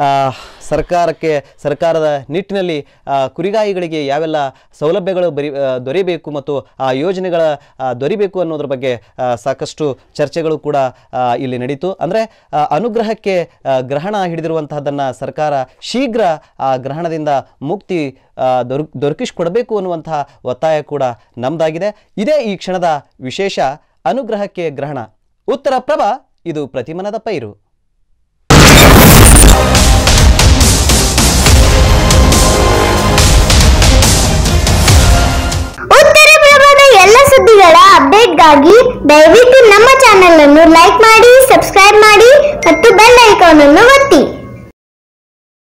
ಸರ್ಕಾರಕ್ಕೆ ಸರ್ಕಾರದ ನಿಟ್ಟಿನಲ್ಲಿ ಆ, ಕುರಿಗಾಯಿಗಳಿಗೆ ಯಾವೆಲ್ಲ ಸೌಲಭ್ಯಗಳು ಬರಿ ಆ, ದೊರೆಯಬೇಕು ಮತ್ತು ಆ ಯೋಜನೆಗಳ ಆ, ದೊರೆಯಬೇಕು ಅನ್ನೋದ್ರ ಬಗ್ಗೆ ಆ, ಸಾಕಷ್ಟು ಚರ್ಚೆಗಳು ಕೂಡ ಆ, ಇಲ್ಲಿ ನಡೀತು ಅಂದರೆ ಅನುಗ್ರಹಕ್ಕೆ ಆ, ಗ್ರಹಣ ಹಿಡಿದಿರುವಂತಹದ್ದನ್ನು ಸರ್ಕಾರ ಶೀಘ್ರ ಆ ಗ್ರಹಣದಿಂದ ಮುಕ್ತಿ ಆ, ದೊರ ದೊರಕಿಸಿಕೊಡಬೇಕು ಅನ್ನುವಂತಹ ಒತ್ತಾಯ ಕೂಡ ನಮ್ಮದಾಗಿದೆ ಇದೇ ಈ ಕ್ಷಣದ ವಿಶೇಷ ಅನುಗ್ರಹಕ್ಕೆ ಗ್ರಹಣ ಉತ್ತರ ಪ್ರಭ ಇದು ಪ್ರತಿಮನದ ಪೈರು ಉತ್ತರ ಪ್ರಭದ ಎಲ್ಲ ಸುದ್ದಿಗಳ ಅಪ್ಡೇಟ್ಗಾಗಿ ದಯವಿಟ್ಟು ನಮ್ಮ ಚಾನೆಲ್ ಅನ್ನು ಲೈಕ್ ಮಾಡಿ ಸಬ್ಸ್ಕ್ರೈಬ್ ಮಾಡಿ ಮತ್ತು ಬೆಲ್ ಐಕಾನ್ ಅನ್ನು ಒತ್ತಿ